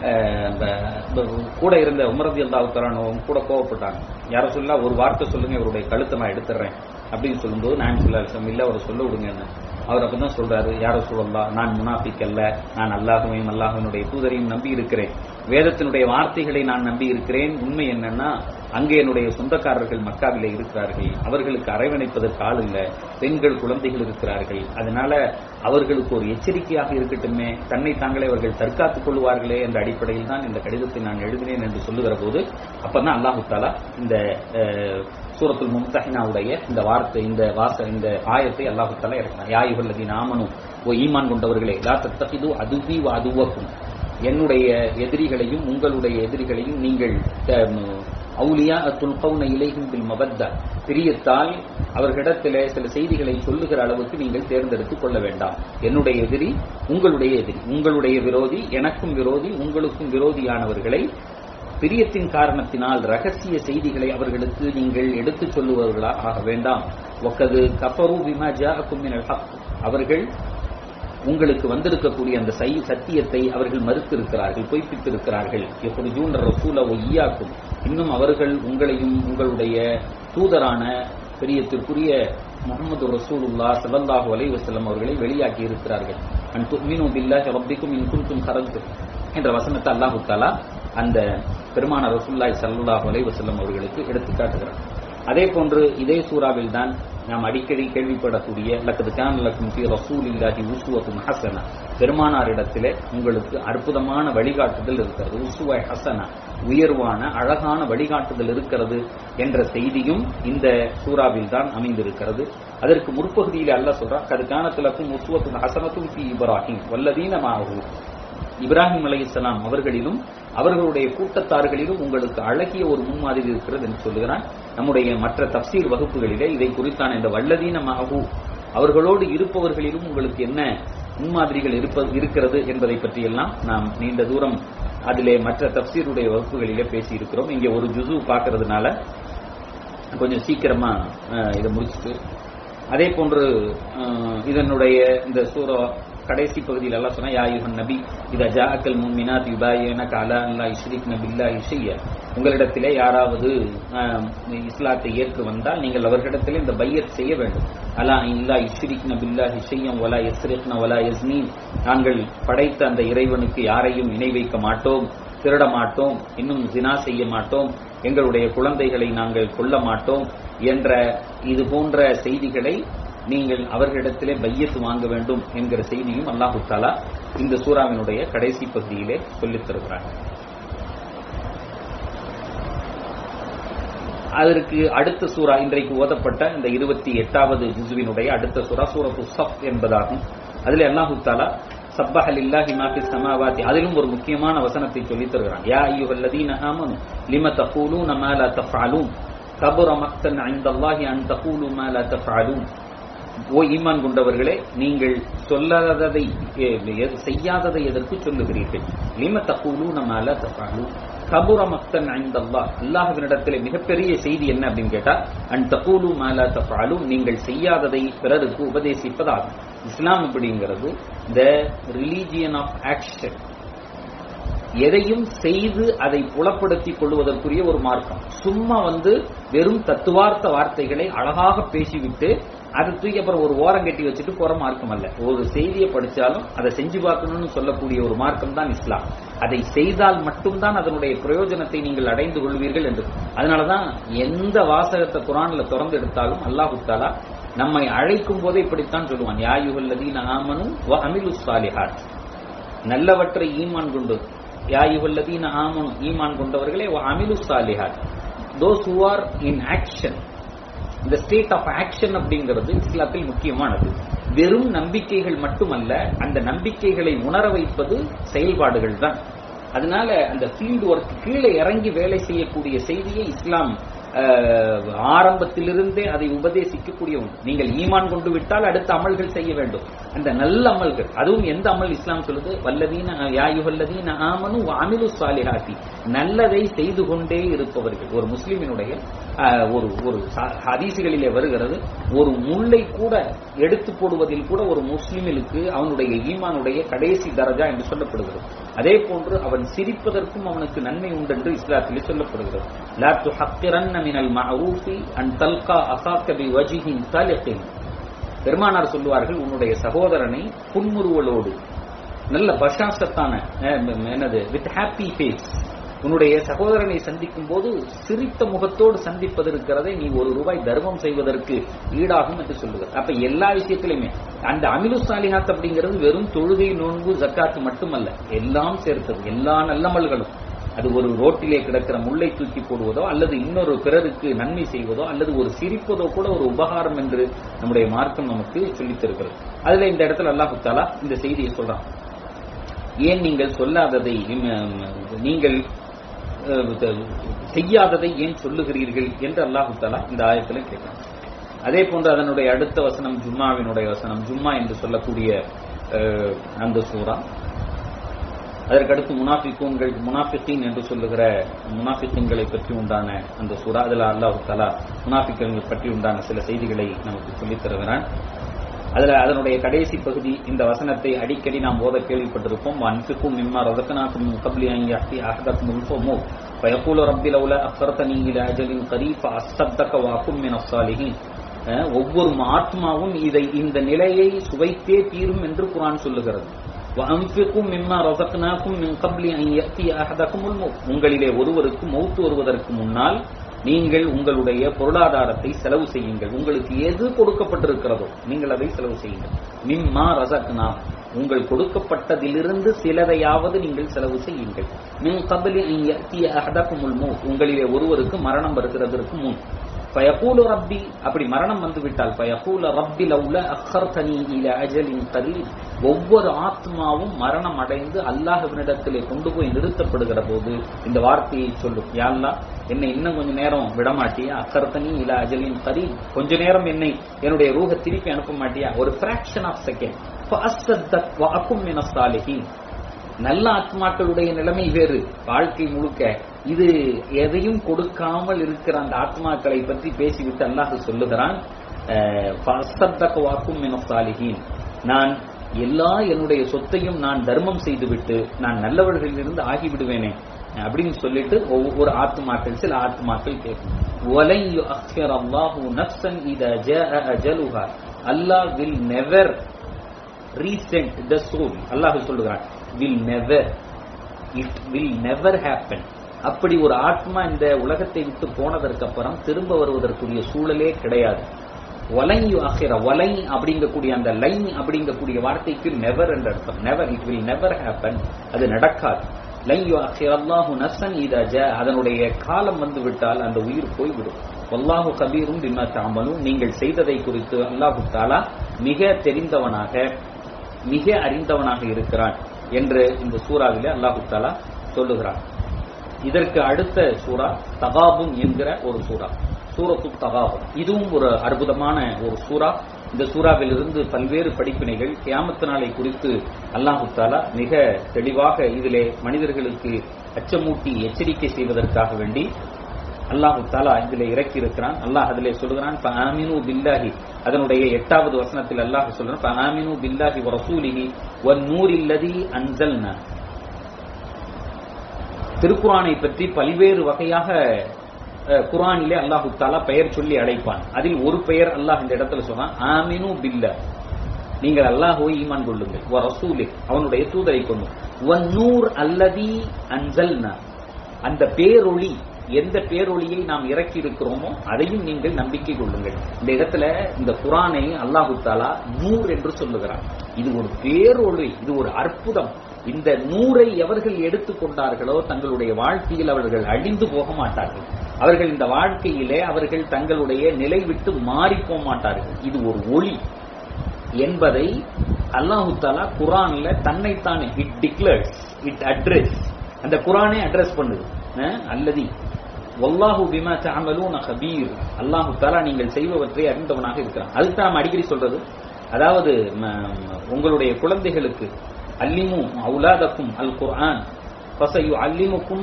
S1: கூட இருந்த உமரதி அல்லாவுத்தரானவங்க கூட கோவப்பட்டாங்க யார சொல்லா ஒரு வார்த்தை சொல்லுங்க இவருடைய கழுத்தை நான் எடுத்துறேன் அப்படின்னு சொல்லும்போது நான் சொல்ல இல்ல அவரை சொல்ல விடுங்க அவர் அப்பதான் சொல்றாரு யார சொல்லலாம் நான் முனாஃபிக் அல்ல நான் அல்லாஹுவையும் அல்லாஹுவினுடைய தூதரையும் நம்பி இருக்கிறேன் வேதத்தினுடைய வார்த்தைகளை நான் நம்பி இருக்கிறேன் உண்மை என்னன்னா அங்கே என்னுடைய சொந்தக்காரர்கள் மக்காவிலே இருக்கிறார்கள் அவர்களுக்கு அரவணைப்பதற்கு ஆள் இல்ல பெண்கள் குழந்தைகள் இருக்கிறார்கள் அதனால அவர்களுக்கு ஒரு எச்சரிக்கையாக இருக்கட்டுமே தன்னை தாங்களே அவர்கள் தற்காத்துக் கொள்வார்களே என்ற அடிப்படையில் தான் இந்த கடிதத்தை நான் எழுதினேன் என்று சொல்லுகிற போது அப்பதான் அல்லாஹு தாலா இந்த சூரத்துல் மும்தஹினாவுடைய இந்த வார்த்தை இந்த வாச இந்த ஆயத்தை அல்லாஹு தாலா இறக்கினார் யாயுகல்லதி நாமனும் ஓ ஈமான் கொண்டவர்களே லா தத்தகிது அதுவி அதுவக்கும் என்னுடைய எதிரிகளையும் உங்களுடைய எதிரிகளையும் நீங்கள் அவுலியா துல்கவுன இலைகும் பில் மபத்தா பிரியத்தால் அவர்களிடத்திலே சில செய்திகளை சொல்லுகிற அளவுக்கு நீங்கள் தேர்ந்தெடுத்துக் கொள்ள வேண்டாம் என்னுடைய எதிரி உங்களுடைய எதிரி உங்களுடைய விரோதி எனக்கும் விரோதி உங்களுக்கும் விரோதியானவர்களை பிரியத்தின் காரணத்தினால் ரகசிய செய்திகளை அவர்களுக்கு நீங்கள் எடுத்துச் சொல்லுவவர்களா ஆக வேண்டாம் ஒக்கது கபரு விமா ஜாஅக்கும் மினல் ஹக் அவர்கள் உங்களுக்கு வந்திருக்கக்கூடிய அந்த சத்தியத்தை அவர்கள் மறுத்திருக்கிறார்கள் பொய்ப்பித்திருக்கிறார்கள் எப்படி ஜூன் ரசூல ஒய்யாக்கும் இன்னும் அவர்கள் உங்களையும் உங்களுடைய தூதரான பெரியத்திற்குரிய முகமது ரசூலுல்லா சல்லல்லாஹு அலைஹி வஸல்லம் அவர்களை வெளியாக்கி இருக்கிறார்கள் அன் துமினு பில்லாஹி ரப்பிக்கும் இன் குன்தும் கரஜ்தும் என்ற வசனத்தை அல்லாஹு தாலா அந்த பெருமான ரசூல்லாய் சல்லாஹு அலைஹி வஸல்லம் அவர்களுக்கு எடுத்து காட்டுகிறார் அதே போன்று இதே சூறாவில் தான் நாம் அடிக்கடி கேள்விப்படக்கூடிய லக்கது கான் லக்கும் ஃபி ரசூலில்லாஹி உஸ்வத்துன் ஹசனா பெருமானாரிடத்திலே உங்களுக்கு அற்புதமான வழிகாட்டுதல் இருக்கிறது உஸ்வ ஹசனா உயர்வான அழகான வழிகாட்டுதல் இருக்கிறது என்ற செய்தியும் இந்த சூறாவில் தான் அமைந்திருக்கிறது அதற்கு முற்பகுதியில் அல்ல சொல்றா கது கானத்திலக்கும் உஸ்வத்துன் ஹசனத்தும் ஃபி இப்ராஹிம் வல்லதீனமாகும் இப்ராஹிம் அலை இஸ்லாம் அவர்களிலும் அவர்களுடைய கூட்டத்தார்களிலும் உங்களுக்கு அழகிய ஒரு முன்மாதிரி இருக்கிறது என்று சொல்லுகிறான் நம்முடைய மற்ற தப்சீர் வகுப்புகளிலே இதை குறித்தான இந்த வல்லதீனமாகு அவர்களோடு இருப்பவர்களிலும் உங்களுக்கு என்ன முன்மாதிரிகள் இருப்பது இருக்கிறது என்பதை பற்றியெல்லாம் நாம் நீண்ட தூரம் அதிலே மற்ற தப்சீருடைய வகுப்புகளிலே பேசி இருக்கிறோம் இங்கே ஒரு ஜுசு பார்க்கறதுனால கொஞ்சம் சீக்கிரமா இதை முடிச்சுட்டு அதே போன்று இதனுடைய இந்த சூரா கடைசி பகுதியில் எல்லாம் சொன்னா யாயுகன் நபி இத ஜாக்கல் முன்மினாத் யுபாயனக அலா அல்லா இஷ்ரிக் நபில்லா இஷைய உங்களிடத்திலே யாராவது இஸ்லாத்தை ஏற்று வந்தால் நீங்கள் அவர்களிடத்திலே இந்த பையத் செய்ய வேண்டும் அலா இல்லா இஷ்ரிக் நபில்லா இஷையம் வலா எஸ்ரிக்ன வலா எஸ்மீன் நாங்கள் படைத்த அந்த இறைவனுக்கு யாரையும் இணை வைக்க மாட்டோம் திருட மாட்டோம் இன்னும் ஜினா செய்ய மாட்டோம் எங்களுடைய குழந்தைகளை நாங்கள் கொல்ல மாட்டோம் என்ற இது போன்ற செய்திகளை நீங்கள் அவர்களிடத்திலே பையத்து வாங்க வேண்டும் என்கிற செய்தியும் அல்லாஹு தாலா இந்த சூறாவினுடைய கடைசி பகுதியிலே சொல்லித் தருகிறாங்க அதற்கு அடுத்த சூறா இன்றைக்கு ஓதப்பட்ட இந்த இருபத்தி எட்டாவது ஜுசுவினுடைய அடுத்த சூறா சூரத்து சப் என்பதாகும் அதுல அல்லாஹு தாலா சப்பஹ லில்லாஹி மா ஃபிஸ் ஸமாவாதி அதிலும் ஒரு முக்கியமான வசனத்தை சொல்லித் தருகிறான் யா அய்யுஹல்லதீன ஆமனு லிம தகூலூன மா லா தஃஅலூன் கபுர மக்தன் இன்தல்லாஹி அன் தகூலு மா லா தஃஅலூன் ஓ ஈமான் கொண்டவர்களே நீங்கள் சொல்லாததை செய்யாததை எதற்கு சொல்லுகிறீர்கள் லிம தகூலு நம்மால தஃபாலு கபுர மக்தன் ஐந்தல்லா அல்லாஹ்வினிடத்தில் மிகப்பெரிய செய்தி என்ன அப்படின்னு கேட்டா அன் தகூலு மாலா தஃபாலு நீங்கள் செய்யாததை பிறருக்கு உபதேசிப்பதாகும் இஸ்லாம் அப்படிங்கிறது த ரிலீஜியன் ஆஃப் ஆக்ஷன் எதையும் செய்து அதை புலப்படுத்திக் கொள்வதற்குரிய ஒரு மார்க்கம் சும்மா வந்து வெறும் தத்துவார்த்த வார்த்தைகளை அழகாக பேசிவிட்டு அதை தூக்கி அப்புறம் ஒரு ஓரம் கட்டி வச்சுட்டு போற மார்க்கம் அல்ல ஒரு செய்தியை படிச்சாலும் அதை செஞ்சு பார்க்கணும்னு சொல்லக்கூடிய ஒரு மார்க்கம் தான் இஸ்லாம் அதை செய்தால் மட்டும்தான் அதனுடைய பிரயோஜனத்தை நீங்கள் அடைந்து கொள்வீர்கள் என்று அதனாலதான் எந்த வாசகத்தை குரான்ல திறந்து எடுத்தாலும் அல்லாஹு தாலா நம்மை அழைக்கும் போதே இப்படித்தான் சொல்லுவான் யாயுகல்லதீன ஆமனும் வ அமிலு சாலிஹாத் நல்லவற்றை ஈமான் கொண்டு யாயுகல்லதீன ஆமனும் ஈமான் கொண்டவர்களே வ அமிலு சாலிஹாத் those who are in action இந்த ஸ்டேட் ஆஃப் ஆக்ஷன் அப்படிங்கிறது இஸ்லாத்தில் முக்கியமானது வெறும் நம்பிக்கைகள் மட்டுமல்ல அந்த நம்பிக்கைகளை உணர வைப்பது செயல்பாடுகள் தான் அதனால அந்த ஃபீல்டு ஒர்க் கீழே இறங்கி வேலை செய்யக்கூடிய செய்தியை இஸ்லாம் அஹ், ஆரம்பத்திலிருந்தே அதை உபதேசிக்கக்கூடிய ஒன்று நீங்கள் ஈமான் கொண்டு விட்டால் அடுத்த அமல்கள் செய்ய வேண்டும் அந்த நல்ல அமல்கள் அதுவும் எந்த அமல் இஸ்லாம் சொல்லுது வல்லதீன யாயுவல்லதீன ஆமனு அமிலு சாலிஹாத்தி நல்லதை செய்து கொண்டே இருப்பவர்கள் ஒரு முஸ்லிமினுடைய அஹ், ஒரு ஒரு ச- ஹதீசுகளிலே வருகிறது ஒரு முள்ளை கூட எடுத்து போடுவதில் கூட ஒரு முஸ்லிமிலுக்கு அவனுடைய ஈமானுடைய கடைசி தரஜா என்று சொல்லப்படுகிறது அதே போன்று அவன் சிரிப்பதற்கும் அவனுக்கு நன்மை உண்டு என்று இஸ்லாத்திலே சொல்லப்படுகிறது லா துஹக்கிரன்ன மினல் மஅரூஃபி அன் தல்கா அசாக்க பி வஜிஹின் தலிகின் பெருமானார் சொல்லுவார்கள் உன்னுடைய சகோதரனை புன்முறுவலோடு நல்ல பஷாசத்தான அஹ், ம், என்னது வித் ஹாப்பி ஃபேஸ் உன்னுடைய சகோதரனை சந்திக்கும் போது சிரித்த முகத்தோடு சந்திப்பது இருக்கிறதை நீ ஒரு ரூபாய் தர்மம் செய்வதற்கு ஈடாகும் என்று சொல்லுகிறது அப்ப எல்லா விஷயத்திலுமே அந்த அமிலு சாலிஹாத் அப்படிங்கிறது வெறும் தொழுகை நோன்பு ஜக்காத்து மட்டுமல்ல எல்லாம் சேர்த்தது எல்லா நல்லமல்களும் அது ஒரு ரோட்டிலே கிடக்கிற முள்ளை தூக்கி போடுவதோ அல்லது இன்னொரு பிறருக்கு நன்மை செய்வதோ அல்லது ஒரு சிரிப்பதோ கூட ஒரு உபகாரம் என்று நம்முடைய மார்க்கம் நமக்கு சொல்லித் தருகிறது அதுல இந்த இடத்துல அல்லாஹு தாலா இந்த செய்தியை சொல்றான் ஏன் நீங்கள் சொல்லாததை உம், நீங்கள் அஹ், செய்யாததை ஏன் சொல்லுகிறீர்கள் என்று அல்லாஹு தாலா இந்த ஆயத்துல கேட்கிறான் அதே போன்று அதனுடைய அடுத்த வசனம் ஜும்மாவினுடைய வசனம் ஜும்மா என்று சொல்லக்கூடிய அஹ், அந்த சூரா அதற்கடுத்து முனாஃபிக்கூன்கள் முனாஃபிகீன் என்று சொல்லுகிற முனாஃபிகீன்களை பற்றி உண்டான அந்த சூரா அதுல அல்லாஹு தலா முனாஃபிக்கங்கள் பற்றி உண்டான சில செய்திகளை நமக்கு சொல்லித் தருகிறான் அதுல அதனுடைய கடைசி பகுதி இந்த வசனத்தை அடிக்கடி நாம் ஓத கேள்விப்பட்டிருப்போம் அன்பிக்கும் மிம்மா ரதக்கனாக்கும் கப்லி அங்கி அஹ்தி அஹதக்கும் உல்ஃபமோ فيقول رب لولا أخرتني إلى أجل قريب فأصدق وأكن من الصالحين அஹ், ஒவ்வொரு ஆத்மாவும் இதை இந்த நிலையை சுவைத்தே தீரும் என்று குரான் சொல்லுகிறது وَأَنْفِقُوا مِمَّا رَزَقْنَاكُمْ مِنْ قَبْلِ أَنْ يَأْتِيَ أَحَدَكُمُ الْمَوْتُ உங்களிலே ஒருவருக்கு மௌத்து வருவதற்கு முன்னால் நீங்கள் உங்களுடைய பொருளாதாரத்தை செலவு செய்யுங்கள் உங்களுக்கு எது கொடுக்கப்பட்டிருக்கிறதோ நீங்கள் அதை செலவு செய்யுங்கள் மிம்மா ரசக்னா உங்கள் கொடுக்கப்பட்டதிலிருந்து சிலதையாவது நீங்கள் செலவு செய்யுங்கள் மின் கபலி அன் யஅ்திய அஹதகுமுல் மௌத் உங்களிலே ஒருவருக்கு மரணம் வருகிறதற்கு முன் ஃபயகூலு ரப்பி அப்படி மரணம் வந்து விட்டால் ஃபயகூல ரப்பி லவ்ல அக்கர்தனி இல அஜலின் கரீம் ஒவ்வொரு ஆத்மாவும் மரணம் அடைந்து அல்லாஹ்வினிடத்திலே கொண்டு போய் நிறுத்தப்படுகிற போது இந்த வார்த்தையை சொல்லும் யா அல்லாஹ் என்னை இன்னும் கொஞ்ச நேரம் விடமாட்டியா அக்கர்தனி இல அஜலின் கரீம் கொஞ்ச நேரம் என்னை என்னுடைய ரூஹ திருப்பி அனுப்ப மாட்டியா ஒரு ஃபிராக்ஷன் ஆஃப் செகண்ட் ஃபஅஸ்தக் வ அகும் மினஸ் சாலிஹீன் நல்ல ஆத்மாக்களுடைய நிலைமை வேறு வாழ்க்கை முழுக்க இது எதையும் கொடுக்காமல் இருக்கிற அந்த ஆத்மாக்களை பற்றி பேசிவிட்டு அல்லாஹ் சொல்லுகிறான் அஹ், "ஃபஅஸ்தத்தக வாக்கும் மினஸ் சாலிஹீன்." நான் எல்லா என்னுடைய சொத்தையும் நான் தர்மம் செய்துவிட்டு நான் நல்லவர்களிலிருந்து ஆகிவிடுவேனே அப்படின்னு சொல்லிட்டு ஒவ்வொரு ஆத்மாக்கள் சில ஆத்மாக்கள் கேட்கும் "வலன் யுஅக்கிர அல்லாஹு நஃப்ஸன் இதா ஜாஅ அஜலுஹா." Allah will never resent the soul Allah சொல்லுகிறான் will never it will never happen அப்படி ஒரு ஆத்மா இந்த உலகத்தை விட்டு போனதற்கு அப்புறம் திரும்ப வருவதற்குரிய சூழலே கிடையாது வலையு அகிர வலை அப்படிங்கக்கூடிய அந்த லைன் அப்படிங்கக்கூடிய வார்த்தைக்கு நெவர் என்ற அர்த்தம் never it will never happen அது நடக்காது லையு அகிர் அல்லாஹு நசன் இதா ஜ அதனுடைய காலம் வந்து விட்டால் அந்த உயிர் போய்விடும் வல்லாஹு கபீரும் பிமா தாமலும் நீங்கள் செய்ததை குறித்து அல்லாஹு தாலா மிக தெரிந்தவனாக மிக அறிந்தவனாக இருக்கிறான் என்று இந்த சூறாவிலே அல்லாஹு தாலா சொல்லுகிறான் இதற்கு அடுத்த சூரா தகாபும் என்கிற ஒரு சூரா சூரத்து தகாபும் இதுவும் ஒரு அற்புதமான ஒரு சூரா இந்த சூறாவிலிருந்து பல்வேறு படிப்பினைகள் கியாமத்து நாளை குறித்து அல்லாஹு தாலா மிக தெளிவாக இதிலே மனிதர்களுக்கு அச்சமூட்டி எச்சரிக்கை செய்வதற்காக வேண்டி அல்லாஹு தாலா இதிலே இறக்கி இருக்கிறான் அல்லாஹ் அதிலே சொல்லுகிறான் ஆமினு பில்லாஹி அதனுடைய எட்டாவது வசனத்தில் அல்லாஹ் சொல்றான் ஆமினு பில்லாஹி வ ரசூலிஹி வன் நூரில்லதி அன்சல்னா திருக்குரானை பற்றி பல்வேறு வகையாக அஹ், குர்ஆனிலே அல்லாஹு தாலா பெயர் சொல்லி அழைப்பான் அதில் ஒரு பெயர் அல்லாஹ் இந்த இடத்துல சொன்னான் ஆமினு பில்ல நீங்கள் அல்லாஹ்வை ஈமான் கொள்ளுங்கள் வ ரசூலி அவனுடைய தூதரை கொண்டு வன்னூர் அல்லதி அன்சல்னா அந்த பேரொளி எந்த பேரொளியை நாம் இறக்கி இருக்கிறோமோ அதையும் நீங்கள் நம்பிக்கை கொள்ளுங்கள் இந்த இடத்துல இந்த குரானை அல்லாஹு தாலா நூர் என்று சொல்லுகிறான் இது ஒரு பேரொளி இது ஒரு அற்புதம் இந்த நூரை எவர்கள் எடுத்துக்கொண்டார்களோ தங்களுடைய வாழ்க்கையில் அவர்கள் அழிந்து போக மாட்டார்கள் அவர்கள் இந்த வாழ்க்கையிலே அவர்கள் தங்களுடைய நிலை விட்டு மாறி போக மாட்டார்கள் இது ஒரு ஒளி என்பதை அல்லாஹு தாலா குரான்ல தன்னைத்தானே இட் டிக்ளர்ஸ் இட் அட்ரஸ் அந்த குரானே அட்ரஸ் பண்ணுது அஹ், அல்லதி வல்லாஹு பிமா தஅமலூன கபீர் அல்லாஹு தாலா நீங்கள் செய்பவற்றை அறிந்தவனாக இருக்கிறான் அதுக்கு நாம் அடிக்கடி சொல்றது அதாவது ம, உங்களுடைய குழந்தைகளுக்கு அல்லிமு அவுலாதக்கும் அல் குர்ஆன் ஃபசயு அல்லிமுக்கும்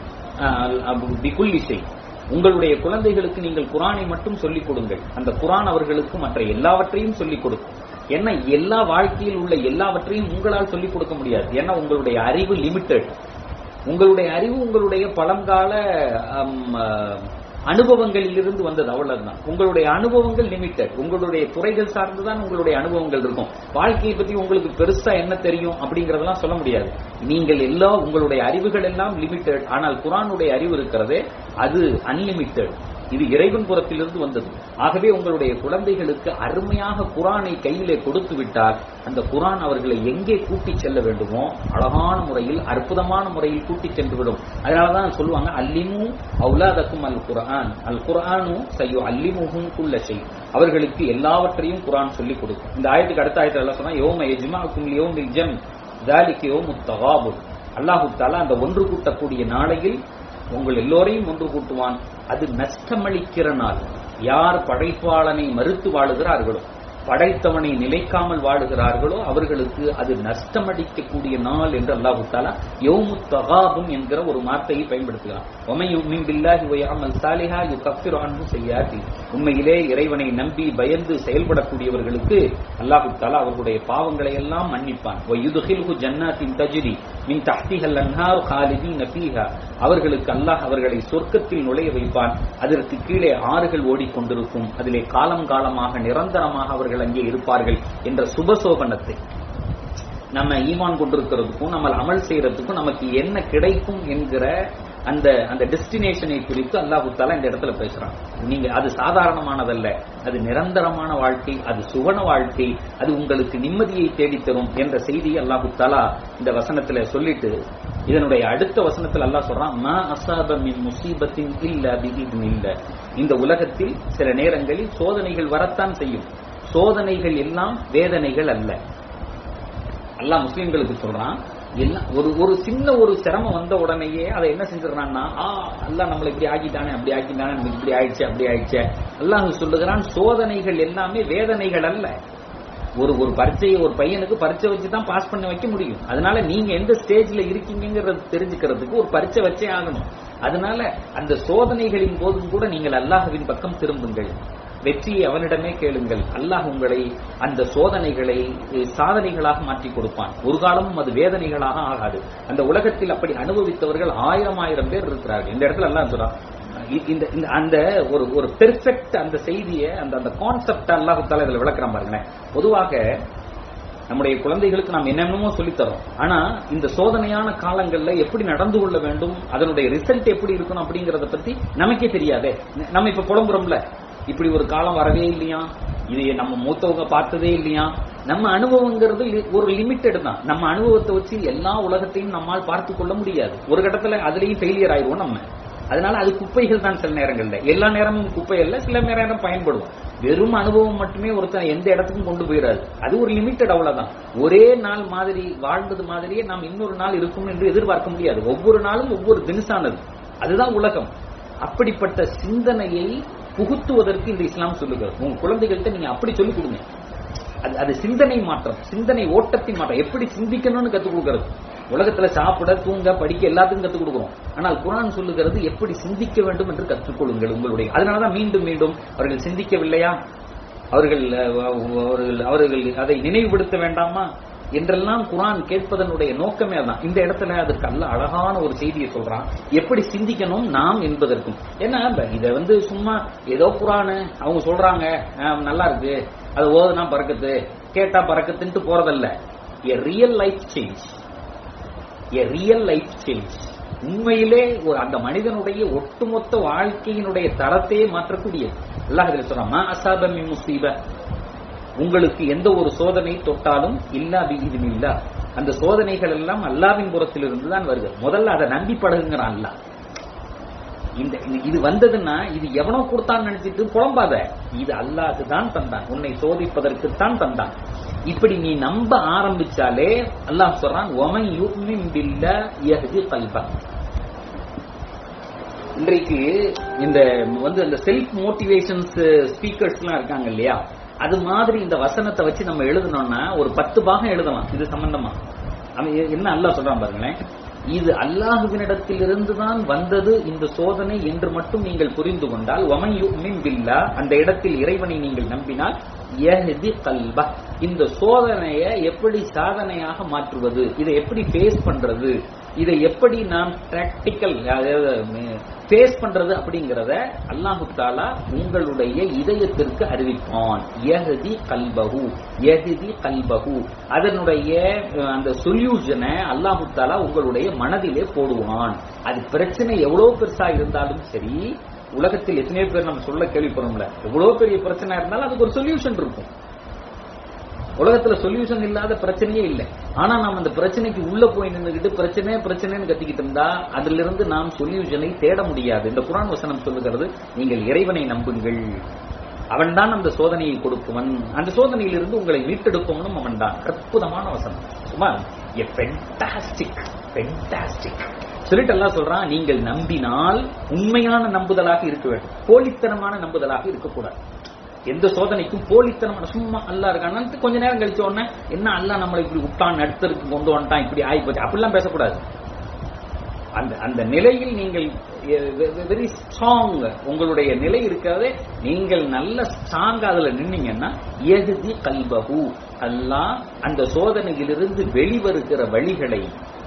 S1: பிகுல்லி ஷை உங்களுடைய குழந்தைகளுக்கு நீங்கள் குரானை மட்டும் சொல்லிக் கொடுங்கள் அந்த குரான் அவர்களுக்கு மற்ற எல்லாவற்றையும் சொல்லிக் கொடுக்கும் ஏன்னா எல்லா வாழ்க்கையில் உள்ள எல்லாவற்றையும் உங்களால் சொல்லிக் கொடுக்க முடியாது ஏன்னா உங்களுடைய அறிவு லிமிட்டெட் உங்களுடைய அறிவு உங்களுடைய பழங்கால அம், அஹ், அனுபவங்களில் இருந்து வந்தது அவ்வளவுதான் உங்களுடைய அனுபவங்கள் லிமிட்டட் உங்களுடைய துறைகள் சார்ந்துதான் உங்களுடைய அனுபவங்கள் இருக்கும் வாழ்க்கையை பத்தி உங்களுக்கு பெருசா என்ன தெரியும் அப்படிங்கறதெல்லாம் சொல்ல முடியாது நீங்கள் எல்லா உங்களுடைய அறிவுகள் எல்லாம் லிமிட்டட் ஆனால் குரானுடைய அறிவு இருக்கிறதே அது அன்லிமிட்டட் இது இறைவன் புறத்திலிருந்து வந்தது ஆகவே உங்களுடைய குழந்தைகளுக்கு அருமையாக குரானை கையிலே கொடுத்து விட்டால் அந்த குரான் அவர்களை எங்கே கூட்டிச் செல்ல வேண்டுமோ அழகான முறையில் அற்புதமான முறையில் கூட்டிச் சென்று விடும் அதனாலதான் சொல்லுவாங்க அல்லிமு அவுலாதக்கும் அல் குர்ஆன் அல் குர்ஆனு சையோ அல்லிமுகும் குல்ல செய் அவர்களுக்கு எல்லாவற்றையும் குரான் சொல்லிக் கொடுக்கும் இந்த ஆயத்துக்கு அடுத்த ஆயத்துல எல்லாம் சொன்னா யோம எஜ்மாக்கும் யோமில் ஜம் ذلك يوم التغابن அல்லாஹு தாலா அந்த ஒன்று கூட்டக்கூடிய நாளையில் உங்கள் எல்லோரையும் ஒன்று கூட்டுவான் அது நஷ்டமளிக்கிற நாள் யார் படைப்பாளனை மறுத்து வாழுகிறார்களோ படைத்தவனை நிலைக்காமல் வாழுகிறார்களோ அவர்களுக்கு அது நஷ்டமடிக்கக்கூடிய நாள் என்று அல்லாஹு தாலா யௌமு தகாபுன் என்கிற ஒரு வார்த்தையை பயன்படுத்துகிறான் ஒமையும் பில்லாஹி வயாமல் சாலிஹா யு கஃபிரு அன்பு செய்யாதி உண்மையிலே இறைவனை நம்பி பயந்து செயல்படக்கூடியவர்களுக்கு அல்லாஹு தாலா அவர்களுடைய பாவங்களை எல்லாம் மன்னிப்பான் வயுதுகில்ஹு ஜன்னாத்தின் தஜ்ரி மின் தஹ்திஹல் அன்ஹார் காலிதீன ஃபீஹா அவர்களுக்கு அல்லாஹ் அவர்களை சொர்க்கத்தில் நுழைய வைப்பான் அதற்கு கீழே ஆறுகள் ஓடிக்கொண்டிருக்கும் அதிலே காலம் காலமாக நிரந்தரமாக அவர்கள் அங்கே இருப்பார்கள் என்ற சுபசோபனத்தை நம்ம ஈமான் கொண்டிருக்கிறதுக்கும் நம்ம அமல் செய்யறதுக்கும் நமக்கு என்ன கிடைக்கும் என்கிற அந்த அந்த டெஸ்டினேஷனை குறித்து அல்லாஹு தாலா இந்த இடத்துல பேசுறான் நீங்க அது சாதாரணமானதல்ல அது நிரந்தரமான வாழ்க்கை அது சுவன வாழ்க்கை அது உங்களுக்கு நிம்மதியை தேடித்தரும் என்ற செய்தியை அல்லாஹு தாலா இந்த வசனத்துல சொல்லிட்டு இதனுடைய அடுத்த வசனத்தில் அல்லாஹ் சொல்றான் மா அசாப மின் முசீபத்தின் இல்ல பிஹின் இல்ல இந்த உலகத்தில் சில நேரங்களில் சோதனைகள் வரத்தான் செய்யும் சோதனைகள் எல்லாம் வேதனைகள் அல்ல அல்லாஹ் முஸ்லிம்களுக்கு சொல்றான் எல்லாம் ஒரு ஒரு சின்ன ஒரு சிரமம் வந்த உடனேயே அதை என்ன செஞ்சிடறான்னா ஆ அல்லாஹ் நம்மளை இப்படி ஆக்கிட்டானே அப்படி ஆக்கிட்டானே நமக்கு இப்படி ஆயிடுச்சு அப்படி ஆயிடுச்சு அல்லாஹ் சொல்லுகிறான் சோதனைகள் எல்லாமே வேதனைகள் அல்ல ஒரு ஒரு பரீட்சையை ஒரு பையனுக்கு பரீட்சை வச்சு தான் பாஸ் பண்ண வைக்க முடியும் அதனால நீங்க எந்த ஸ்டேஜ்ல இருக்கீங்கிறது தெரிஞ்சுக்கிறதுக்கு ஒரு பரீட்சை வச்சே ஆகணும் அதனால அந்த சோதனைகளின் போதும் கூட நீங்கள் அல்லாஹ்வின் பக்கம் திரும்புங்கள் வெற்றியை அவனிடமே கேளுங்கள் அல்லாஹ் உங்களை அந்த சோதனைகளை அஹ், சாதனைகளாக மாற்றி கொடுப்பான் ஒரு காலமும் அது வேதனைகளாக ஆகாது அந்த உலகத்தில் அப்படி அனுபவித்தவர்கள் ஆயிரம் ஆயிரம் பேர் இருக்கிறார்கள் இந்த இடத்துல எல்லாம் சொல்றான் இ- இந்த இந்த- அந்த ஒரு ஒரு பெர்ஃபெக்ட் அந்த செய்தியை அந்த அந்த கான்செப்ட் அல்லாஹ் தாலா இதுல விளக்குறான் பாருங்களேன் பொதுவாக நம்முடைய குழந்தைகளுக்கு நாம் என்னென்னமோ சொல்லித்தரோம் ஆனா இந்த சோதனையான காலங்கள்ல எப்படி நடந்து கொள்ள வேண்டும் அதனுடைய ரிசல்ட் எப்படி இருக்கணும் அப்படிங்கறத பத்தி நமக்கே தெரியாதே ந- நம்ம இப்ப புலம்புறோம்ல இப்படி ஒரு காலம் வரவே இல்லையா இது நம்ம மூத்தவங்க பார்த்ததே இல்லையா நம்ம அனுபவங்கிறது லி- ஒரு லிமிட்டெட் தான் நம்ம அனுபவத்தை வச்சு எல்லா உலகத்தையும் நம்மால் பார்த்து கொள்ள முடியாது ஒரு கட்டத்துல அதுலயும் ஃபெயிலியர் ஆயிடுவோம் நம்ம அதனால அது குப்பைகள் தான் சில நேரங்கள்ல எல்லா நேரமும் குப்பை அல்ல சில நேரம் பயன்படும் வெறும் அனுபவம் மட்டுமே ஒருத்தன் எந்த இடத்துக்கும் கொண்டு போயிடாது அது ஒரு லிமிட்டட் அவ்வளவுதான் ஒரே நாள் மாதிரி வாழ்ந்தது மாதிரியே நாம் இன்னொரு நாள் இருக்கும் என்று எதிர்பார்க்க முடியாது ஒவ்வொரு நாளும் ஒவ்வொரு தினசானது அதுதான் உலகம் அப்படிப்பட்ட சிந்தனையை புகுத்துவதற்கு இந்த இஸ்லாம் சொல்லுகிறது உங்க குழந்தைகள்கிட்ட நீங்க அப்படி சொல்லிக் கொடுங்க அது அது சிந்தனை மாற்றம் சிந்தனை ஓட்டத்தின் மாற்றம் எப்படி சிந்திக்கணும்னு கத்துக் கொடுக்கிறது உலகத்துல சாப்பிட தூங்க படிக்க எல்லாத்துக்கும் கத்துக் கொடுக்கிறோம் ஆனால் குரான் சொல்லுகிறது எப்படி சிந்திக்க வேண்டும் என்று கற்றுக்கொள்ளுங்கள் உங்களுடைய அதனாலதான் மீண்டும் மீண்டும் அவர்கள் சிந்திக்கவில்லையா அவர்கள் அஹ், அவர்கள் அவர்கள் அதை நினைவுபடுத்த வேண்டாமா என்றெல்லாம் குரான் கேட்பதனுடைய நோக்கமே அதான் இந்த இடத்துல அதற்கு அல்ல அழகான ஒரு செய்தியை சொல்றான் எப்படி சிந்திக்கணும் நாம் என்பதற்கும் ஏன்னா இத வந்து சும்மா ஏதோ குரானு அவங்க சொல்றாங்க ஆஹ், நல்லா இருக்கு அது ஓதுனா பறக்கத்து கேட்டா பறக்கத்துன்ட்டு போறதல்ல a real life change a real life change உண்மையிலே ஒரு அந்த மனிதனுடைய ஒட்டுமொத்த வாழ்க்கையினுடைய தரத்தையே மாற்றக்கூடியது அல்லாஹ் இதில் சொல்றான் அசாப மின் முசீப உங்களுக்கு எந்த ஒரு சோதனை தொட்டாலும் இல்லா இது இல்லா அந்த சோதனைகள் எல்லாம் அல்லாவின் புறத்திலிருந்து தான் வருது முதல்ல அதை நம்பி பழகுங்கிறான் அல்லாஹ் இந்த இது- இது வந்ததுன்னா இது எவனோ கொடுத்தான்னு நினைச்சிட்டு புலம்பாத இது அல்லாஹ் தான் தந்தான் உன்னை சோதிப்பதற்கு தான் தந்தான் இப்படி நீ நம்ப ஆரம்பிச்சாலே அல்லாஹ் சொல்றான் ஒமன் யுமின் பில்லா யஹ்தி கல்பா இன்றைக்கு இந்த வந்து அந்த செல்ஃப் மோட்டிவேஷன்ஸ் ஸ்பீக்கர்ஸ் எல்லாம் இருக்காங்க இல்லையா அது மாதிரி இந்த வசனத்தை வச்சு நம்ம எழுதணும்னா ஒரு பத்து பாகம் எழுதலாம் இது சம்பந்தமா அவன் எ- என்ன அல்லாஹ் சொல்றான் பாருங்களேன் இது அல்லாஹுவினிடத்திலிருந்து தான் வந்தது இந்த சோதனை என்று மட்டும் நீங்கள் புரிந்து கொண்டால் ஒமன் யுமின் பில்லா அந்த இடத்தில் இறைவனை நீங்கள் நம்பினால் யஹ்தி கல்பா இந்த சோதனையை எப்படி சாதனையாக மாற்றுவது இதை எப்படி ஃபேஸ் பண்றது இதை எப்படி நாம் பிராக்டிக்கல் ஃபேஸ் பண்றது அப்படிங்கறத அல்லாஹு தாலா உங்களுடைய இதயத்திற்கு அறிவிப்பான் யஹதி கல்பஹு யஹதி கல்பஹு அதனுடைய அஹ், அந்த சொல்யூஷனை அல்லாஹு தாலா உங்களுடைய மனதிலே போடுவான் அது பிரச்சனை எவ்வளவு பெருசா இருந்தாலும் சரி உலகத்தில் எத்தனையோ பேர் நம்ம சொல்ல கேள்விப்படுறோம்ல எவ்வளவு பெரிய பிரச்சனை இருந்தாலும் அதுக்கு ஒரு சொல்யூஷன் இருக்கும் உலகத்துல சொல்யூஷன் இல்லாத பிரச்சனையே இல்லை ஆனா நாம் அந்த பிரச்சனைக்கு உள்ள போய் நின்றுகிட்டு பிரச்சனை பிரச்சனைன்னு கத்திக்கிட்டு இருந்தா அதுல இருந்து நாம் சொல்யூஷனை தேட முடியாது இந்த குரான் வசனம் சொல்லுகிறது நீங்கள் இறைவனை நம்புங்கள் அவன்தான் அந்த சோதனையை கொடுப்பவன் அந்த சோதனையிலிருந்து உங்களை மீட்டெடுப்பவனும் அவன்தான் அற்புதமான வசனம் சும்மா எ ஃபென்டாஸ்டிக் ஃபென்டாஸ்டிக் சொல்லிட்டு எல்லாம் சொல்றான் நீங்கள் நம்பினால் உண்மையான நம்புதலாக இருக்க வேண்டும் போலித்தனமான நம்புதலாக இருக்கக்கூடாது எந்த சோதனைக்கும் போலித்தனமான சும்மா அல்லா இருக்கான்னு கொஞ்ச நேரம் கழிச்ச உடனே என்ன அல்லா நம்மளை இப்படி விட்டான் அடுத்தருக்கு கொண்டு வந்துட்டான் இப்படி ஆகி போச்சு அப்படிலாம் பேசக்கூடாது அந்த அந்த நிலையில் நீங்கள் வெரி ஸ்ட்ராங் உங்களுடைய நிலை இருக்கிறதே நீங்கள் நல்ல ஸ்ட்ராங் அதுல நின்னீங்கன்னா எகுதி கல்பகு அல்லாஹ் அந்த சோதனையிலிருந்து வெளிவருகிற வழிகளை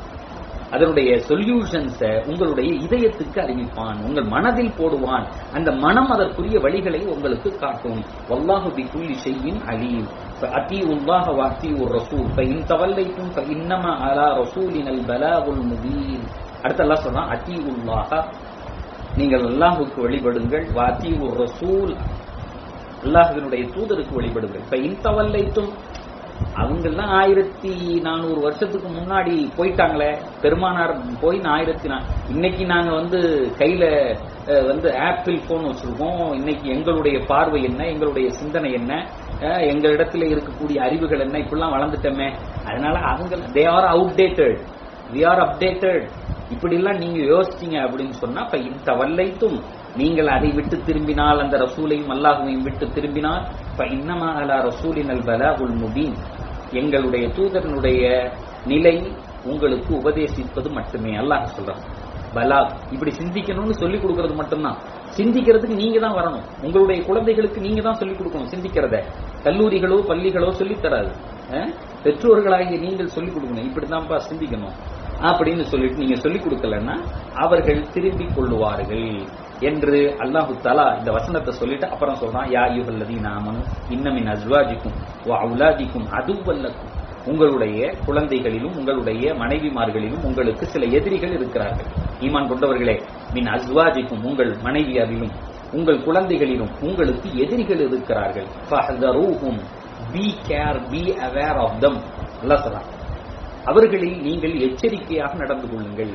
S1: அதனுடைய சொல்யூஷன்ஸ உங்களுடைய இதயத்துக்கு அறிவிப்பான் உங்கள் மனதில் போடுவான் அந்த மனம் அதற்குரிய வழிகளை உங்களுக்கு காட்டும் வல்லாஹு பி குல்லி ஷையின் அலீம் فأطيعوا الله وأطيعوا الرسول فإن توليتم فإنما على رسولنا البلاغ المبين அடுத்து அல்லாஹ் சொல்றான் அத்தீவுல்லாஹ நீங்கள் அல்லாஹுக்கு வழிபடுங்கள் வாத்தீவு ரசூல் அல்லாஹுவினுடைய தூதருக்கு வழிபடுங்கள் இப்ப இன்தவல்லைத்தும் அவங்கெல்லாம் ஆயிரத்தி நானூறு வருஷத்துக்கு முன்னாடி போயிட்டாங்களே பெருமானார் போய் ஆயிரத்தி நா இன்னைக்கு நாங்க வந்து கையில அஹ், வந்து ஆப்பிள் போன் வச்சிருக்கோம் இன்னைக்கு எங்களுடைய பார்வை என்ன எங்களுடைய சிந்தனை என்ன அஹ், எங்களிடத்துல இருக்கக்கூடிய அறிவுகள் என்ன இப்படிலாம் வளர்ந்துட்டோமே அதனால அவங்க they are outdated we are updated இப்படி எல்லாம் நீங்க யோசிச்சீங்க அப்படின்னு சொன்னா இப்ப இந்த வல்லைத்தும் நீங்கள் அதை விட்டு திரும்பினால் அந்த ரசூலையும் அல்லாஹுவையும் விட்டு திரும்பினால் இப்ப இன்னமா அலா ரசூலின் அல் பலாகுல் முபீன் எங்களுடைய தூதரனுடைய நிலை உங்களுக்கு உபதேசிப்பது மட்டுமே அல்லாஹ் சொல்றான் பலாக் இப்படி சிந்திக்கணும்னு சொல்லி கொடுக்கறது மட்டும்தான் சிந்திக்கிறதுக்கு நீங்க தான் வரணும் உங்களுடைய குழந்தைகளுக்கு நீங்க தான் சொல்லிக் கொடுக்கணும் சிந்திக்கிறத கல்லூரிகளோ பள்ளிகளோ சொல்லித் தராது அஹ்? பெற்றோர்களாகிய நீங்கள் சொல்லிக் கொடுக்கணும் இப்படிதான்ப்பா சிந்திக்கணும் அப்படின்னு சொல்லிட்டு நீங்க சொல்லிக் கொடுக்கலன்னா அவர்கள் திரும்பிக் கொள்ளுவார்கள் என்று அல்லாஹு தலா இந்த வசனத்தை சொல்லிட்டு அப்புறம் சொல்றான் யா யுகல்லதி நாமனும் இன்னமின் அஸ்வாஜிக்கும் அவுலாதிக்கும் அதுவல்லக்கும் உங்களுடைய குழந்தைகளிலும் உங்களுடைய மனைவிமார்களிலும் உங்களுக்கு சில எதிரிகள் இருக்கிறார்கள் ஈமான் கொண்டவர்களே மின் அஸ்வாஜிக்கும் உங்கள் மனைவியாரிலும் உங்கள் குழந்தைகளிலும் உங்களுக்கு எதிரிகள் இருக்கிறார்கள் ஃபஹ்தரூஹும் be care be aware of them Allah சொல்றான் அவர்களில் நீங்கள் எச்சரிக்கையாக நடந்து கொள்ளுங்கள்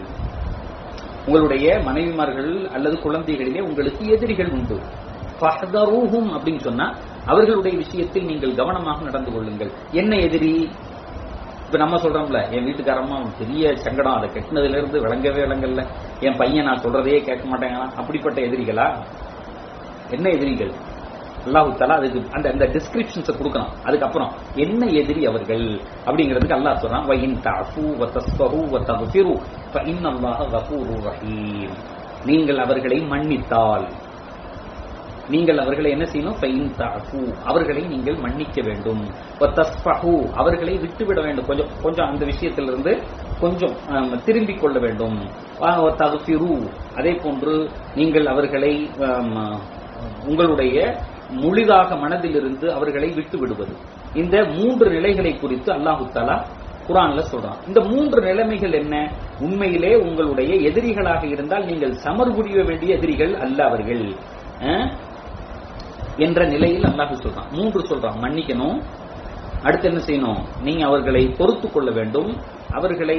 S1: உங்களுடைய மனைவிமார்கள் அல்லது குழந்தைகளிலே உங்களுக்கு எதிரிகள் உண்டு ஃபஹ்தரூஹும் அப்படின்னு சொன்னா அவர்களுடைய விஷயத்தில் நீங்கள் கவனமாக நடந்து கொள்ளுங்கள் என்ன எதிரி இப்ப நம்ம சொல்றோம்ல என் வீட்டுக்காரம்மா பெரிய சங்கடம் அதை கட்டினதுல இருந்து விளங்கவே விளங்கல என் பையன் நான் சொல்றதையே கேட்க மாட்டேங்கிறான் அப்படிப்பட்ட எதிரிகளா என்ன எதிரிகள் அல்லாஹு தலா அதுக்கு அந்த அந்த டிஸ்கிரிப்ஷன்ஸை கொடுக்கணும் அதுக்கப்புறம் என்ன எதிரி அவர்கள் அப்படிங்கிறதுக்கு அல்லாஹ் சொல்றான் வயின் தஃபு வ தஸ்பஹு வ தக்ஃபிரு ஃப இன்னல்லாஹ கஃபூருர் ரஹீம் நீங்கள் அவர்களை மன்னித்தால் நீங்கள் அவர்களை என்ன செய்யணும் ஃபைன் தாஃபு அவர்களை நீங்கள் மன்னிக்க வேண்டும் வத்தஸ்ஃபஹு அவர்களை விட்டுவிட வேண்டும் கொஞ்சம் கொஞ்சம் அந்த விஷயத்திலிருந்து கொஞ்சம் ஆம், திரும்பிக் கொள்ள வேண்டும் தகுஃபிரு அதே போன்று நீங்கள் அவர்களை ஆம், உங்களுடைய முழுதாக மனதிலிருந்து அவர்களை விட்டு விடுவது இந்த மூன்று நிலைகளை குறித்து அல்லாஹு தாலா குரான்ல சொல்றான் இந்த மூன்று நிலைமைகள் என்ன உண்மையிலே உங்களுடைய எதிரிகளாக இருந்தால் நீங்கள் சமர் புரிய வேண்டிய எதிரிகள் அல்ல அவர்கள் அஹ், என்ற நிலையில் அல்லாஹ் சொல்றான் மூன்று சொல்றான் மன்னிக்கணும் அடுத்து என்ன செய்யணும் நீங்க அவர்களை பொறுத்து கொள்ள வேண்டும் அவர்களை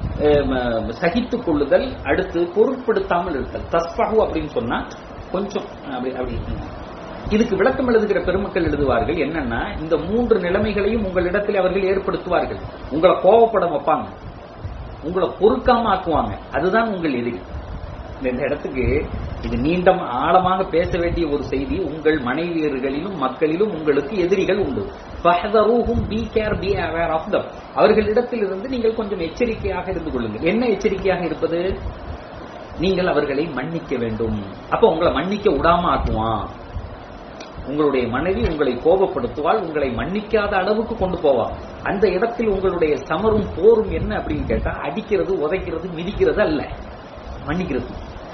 S1: அஹ், சகித்துக் கொள்ளுதல் அடுத்து பொருட்படுத்தாமல் இருத்தல் தஸ்பஹு அப்படின்னு சொன்னா கொஞ்சம் அப்படி அப்படி இதுக்கு விளக்கம் எழுதுகிற பெருமக்கள் எழுதுவார்கள் என்னன்னா இந்த மூன்று நிலைமைகளையும் உங்களிடத்தில் அவர்கள் ஏற்படுத்துவார்கள் உங்களை கோவப்பட வைப்பாங்க உங்களை பொறுக்காம ஆக்குவாங்க அதுதான் உங்கள் எதிரி இந்த இடத்துக்கு இது நீண்ட ஆழமாக பேச வேண்டிய ஒரு செய்தி உங்கள் மனைவியர்களிலும் மக்களிலும் உங்களுக்கு எதிரிகள் உண்டு ஃபஹதரூஹும் be care be aware of them அவர்களிடத்தில் இருந்து நீங்கள் கொஞ்சம் எச்சரிக்கையாக இருந்து கொள்ளுங்கள் என்ன எச்சரிக்கையாக இருப்பது நீங்கள் அவர்களை மன்னிக்க வேண்டும் அப்ப உங்களை மன்னிக்க விடாம ஆக்குவான் உங்களுடைய மனைவி உங்களை கோபப்படுத்துவாள் உங்களை மன்னிக்காத அளவுக்கு கொண்டு போவா அந்த இடத்தில் உங்களுடைய சமரும் போரும் என்ன அப்படின்னு கேட்டா அடிக்கிறது உதைக்கிறது மிதிக்கிறது அல்ல மன்னிக்கிறது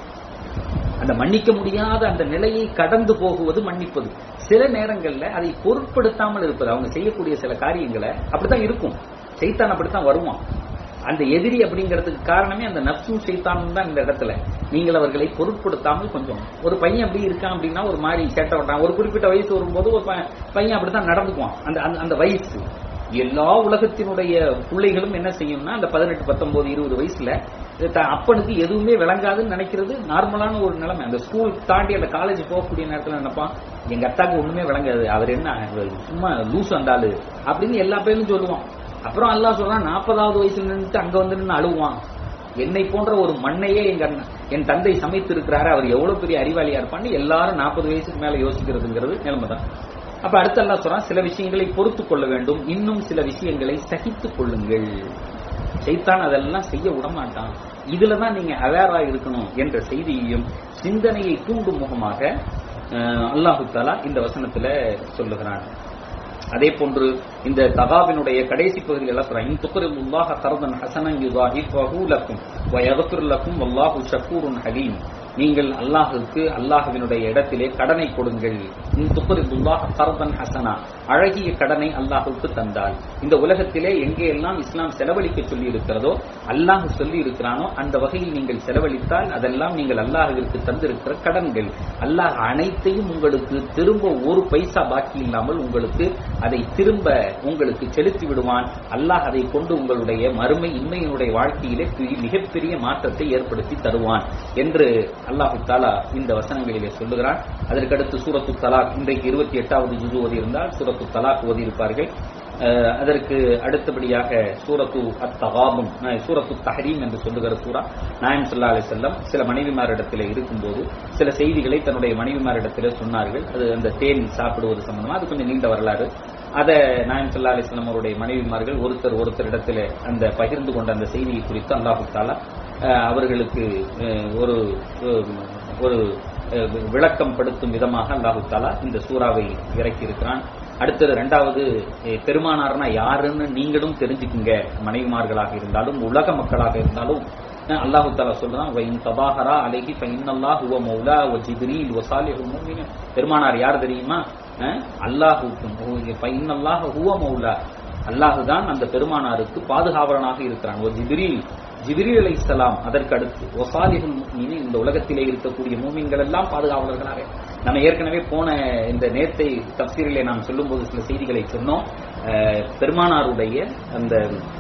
S1: அந்த மன்னிக்க முடியாத அந்த நிலையை கடந்து போகுவது மன்னிப்பது சில நேரங்கள்ல அதை பொருட்படுத்தாமல் இருப்பது அவங்க செய்யக்கூடிய சில காரியங்களை அப்படித்தான் இருக்கும் செய்தான் அப்படித்தான் வருவான் அந்த எதிரி அப்படிங்கிறதுக்கு காரணமே அந்த நப்சும் சைத்தானும் தான் இந்த இடத்துல நீங்கள் அவர்களை பொருட்படுத்தாமல் கொஞ்சம் ஒரு பையன் அப்படி இருக்கான் அப்படின்னா ஒரு மாதிரி சேட்டை விட்டான் ஒரு குறிப்பிட்ட வயசு வரும்போது ஒரு ப- பையன் அப்படித்தான் நடந்துக்குவான் அந்த அந்த- அந்த வயசு எல்லா உலகத்தினுடைய பிள்ளைகளும் என்ன செய்யும்னா அந்த பதினெட்டு பத்தொன்பது இருபது வயசுல த- அப்பனுக்கு எதுவுமே விளங்காதுன்னு நினைக்கிறது நார்மலான ஒரு நிலைமை அந்த ஸ்கூல் தாண்டி அந்த காலேஜ் போகக்கூடிய நேரத்துல நினைப்பான் எங்க அத்தாக்கு ஒண்ணுமே விளங்காது அவர் என்ன அவர் சும்மா லூஸ் வந்தாலு அப்படின்னு எல்லா பேரும் சொல்லுவான் அப்புறம் அல்லாஹ் சொல்றான் நாற்பதாவது வயசுல நின்னுட்டு அங்க வந்து நின்று அழுவான் என்னை போன்ற ஒரு மண்ணையே எங்க அண்ணன் என் தந்தை சமைத்து இருக்கிறாரு அவர் எவ்வளவு பெரிய அறிவாளியா இருப்பான்னு எல்லாரும் நாற்பது வயசுக்கு மேல யோசிக்கிறதுங்கிறது நிலைமைதான் அப்ப அடுத்து அல்லாஹ் சொல்றான் சில விஷயங்களை பொறுத்துக் கொள்ள வேண்டும் இன்னும் சில விஷயங்களை சகித்துக் கொள்ளுங்கள் சைத்தான் அதெல்லாம் செய்ய விடமாட்டான் இதுலதான் நீங்க அவேரா இருக்கணும் என்ற செய்தியையும் சிந்தனையை தூண்டும் முகமாக அஹ், அல்லாஹு தாலா இந்த வசனத்துல சொல்லுகிறான் அதே போன்று இந்த தகாவினுடைய கடைசி பகுதியில் எல்லாம் சொல்றான் இன் துக்ரிதுல்லாஹ கர்தன் ஹசனன் யுதாஹிஃபஹு லக்கும் வ யக்ஃபிர் லக்கும் வல்லாஹு ஷக்கூருன் ஹலீம் நீங்கள் அல்லாஹுக்கு அல்லாஹ்வினுடைய இடத்திலே கடனை கொடுங்கள் இன் துக்ரிதுல்லாஹ கர்தன் ஹசனா அழகிய கடனை அல்லாஹுக்கு தந்தால் இந்த உலகத்திலே எங்கே எல்லாம் இஸ்லாம் செலவழிக்க சொல்லி இருக்கிறதோ அல்லாஹ் சொல்லி இருக்கிறானோ அந்த வகையில் நீங்கள் செலவழித்தால் அதெல்லாம் நீங்கள் அல்லாஹ்விற்கு தந்திருக்கிற கடன்கள் அல்லாஹ் அனைத்தையும் உங்களுக்கு திரும்ப ஒரு பைசா பாக்கி இல்லாமல் உங்களுக்கு அதை திரும்ப உங்களுக்கு செலுத்தி விடுவான் அல்லாஹ் அதை கொண்டு உங்களுடைய மறுமை இன்மையினுடைய வாழ்க்கையிலே பெரிய- மிகப்பெரிய மாற்றத்தை ஏற்படுத்தி தருவான் என்று அல்லாஹு தாலா இந்த வசனங்களிலே சொல்லுகிறான் அதற்கடுத்து சூரத்து தலாக் இன்றைக்கு இருபத்தி எட்டாவது ஜுது ஓதி இருந்தால் சூரத்து தலாக் ஓதி இருப்பார்கள் அஹ், அதற்கு அடுத்தபடியாக சூரத்து அத்தகாபும் சூரத்து தஹரீம் என்று சொல்லுகிற சூரா நாயம் சல்லா அலி செல்லம் சில மனைவிமாரிடத்திலே இருக்கும்போது சில செய்திகளை தன்னுடைய மனைவிமாரிடத்திலே சொன்னார்கள் அது அந்த தேன் சாப்பிடுவது சம்பந்தமா அது கொஞ்சம் நீண்ட வரலாறு அதை நாயம் சல்லா அலிஸ்லாம் அவருடைய மனைவிமார்கள் ஒருத்தர் ஒருத்தரிடத்தில் அந்த பகிர்ந்து கொண்ட அந்த செய்தியை குறித்து அல்லாஹு தாலா அஹ், அவர்களுக்கு அஹ், ஒரு அஹ், ஒரு அஹ், விளக்கம் படுத்தும் விதமாக அல்லாஹு தாலா இந்த சூறாவை இறக்கி இருக்கிறான் அடுத்தது ரெண்டாவது அஹ், பெருமானார்னா யாருன்னு நீங்களும் தெரிஞ்சுக்குங்க மனைவிமார்களாக இருந்தாலும் உலக மக்களாக இருந்தாலும் அஹ், அல்லாஹு தாலா சொல்றான் "வஇன் தபாஹரா அலைஹி ஃபஇன்னல்லாஹு ஹுவ மௌலா வ ஜிப்ரீல் வ சாலிஹுல் முஃமினீன்." பெருமானார் யார் தெரியுமா அஹ், அல்லாஹுக்கும் ஃபஇன்னல்லாஹு ஹுவ மௌலா அல்லாஹு தான் அந்த பெருமானாருக்கு பாதுகாவலனாக இருக்கிறான் ஒரு ஜிபிரில் ஜிபிரில் அலை இஸ்லாம் அதற்கு அடுத்து ஒசாலிகுல் முஃமினீன் இந்த உலகத்திலே இருக்கக்கூடிய மூமின்கள் எல்லாம் பாதுகாவலர்களாக நம்ம ஏற்கனவே போன இந்த நேத்தை தப்சீரிலே நாம் சொல்லும்போது சில செய்திகளை சொன்னோம் அஹ், பெருமானாருடைய அந்த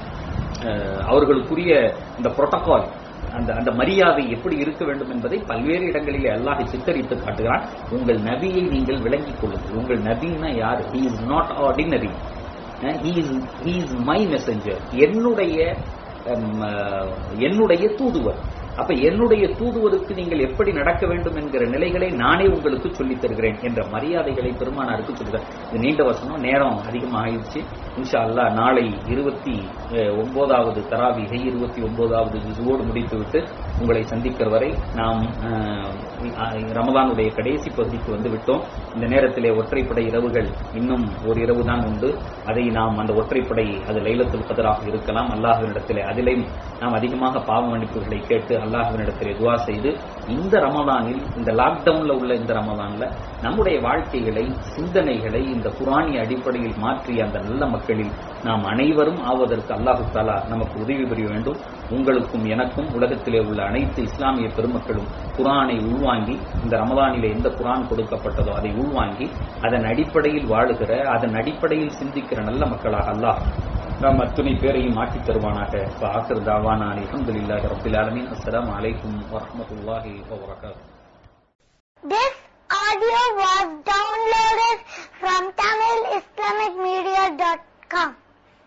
S1: அஹ், அவர்களுக்குரிய அந்த புரோட்டோகால் அந்த அந்த மரியாதை எப்படி இருக்க வேண்டும் என்பதை பல்வேறு இடங்களிலே அல்லாஹ் சித்தரித்து காட்டுகிறான் உங்கள் நபியை நீங்கள் விளங்கிக் கொள்ளுங்கள் உங்கள் நபின்னா யார் he is not ordinary he is he is my messenger என்னுடைய ஹம், அஹ், என்னுடைய தூதுவர் அப்ப என்னுடைய தூதுவருக்கு நீங்கள் எப்படி நடக்க வேண்டும் என்கிற நிலைகளை நானே உங்களுக்கு சொல்லித் தருகிறேன் என்ற மரியாதைகளை பெருமானாருக்கு சொல்லுகிறார் இது நீண்ட வசனம் நேரம் அதிகமாகிடுச்சு இன்ஷா அல்லாஹ் நாளை இருபத்தி அஹ், ஒன்பதாவது தராவிகை இருபத்தி ஒன்பதாவது ஜுசுவோடு முடித்துவிட்டு உங்களை சந்திக்கிற வரை நாம் அஹ், ரமதானுடைய கடைசி பகுதிக்கு வந்து விட்டோம் இந்த நேரத்திலே ஒற்றைப்படை இரவுகள் இன்னும் ஒரு இரவு தான் உண்டு அதை நாம் அந்த ஒற்றைப்படை அது லைலத்துல் கதராக இருக்கலாம் அல்லாஹ்வினிடத்திலே அதிலேயும் நாம் அதிகமாக பாவ மன்னிப்புகளை கேட்டு அல்லாஹ்வினிடத்திலே துவா செய்து இந்த ரமதானில் இந்த லாக்டவுன்ல உள்ள இந்த ரமதான்ல நம்முடைய வாழ்க்கைகளை சிந்தனைகளை இந்த குரானிய அடிப்படையில் மாற்றிய அந்த நல்ல மக்களில் நாம் அனைவரும் ஆவதற்கு அல்லாஹு தாலா நமக்கு உதவி புரிய வேண்டும் உங்களுக்கும் எனக்கும் உலகத்திலே உள்ள அனைத்து இஸ்லாமிய பெருமக்களும் குரானை உள்வாங்கி இந்த ரமதானிலே எந்த குரான் கொடுக்கப்பட்டதோ அதை உள்வாங்கி அதன் அடிப்படையில் வாழுகிற அதன் அடிப்படையில் சிந்திக்கிற நல்ல மக்களாக அல்லாஹ் நம் அத்துணை பேரையும் மாற்றித் தருவானாக ஆசிர் தாவானா அலமதுல்லாஹி ரபில் ஆலமீன் அஸ்ஸலாமு அலைக்கும் வரஹ்மத்துல்லாஹி வபரகாத்துஹு
S2: This audio was downloaded from TamilIslamicMedia.com.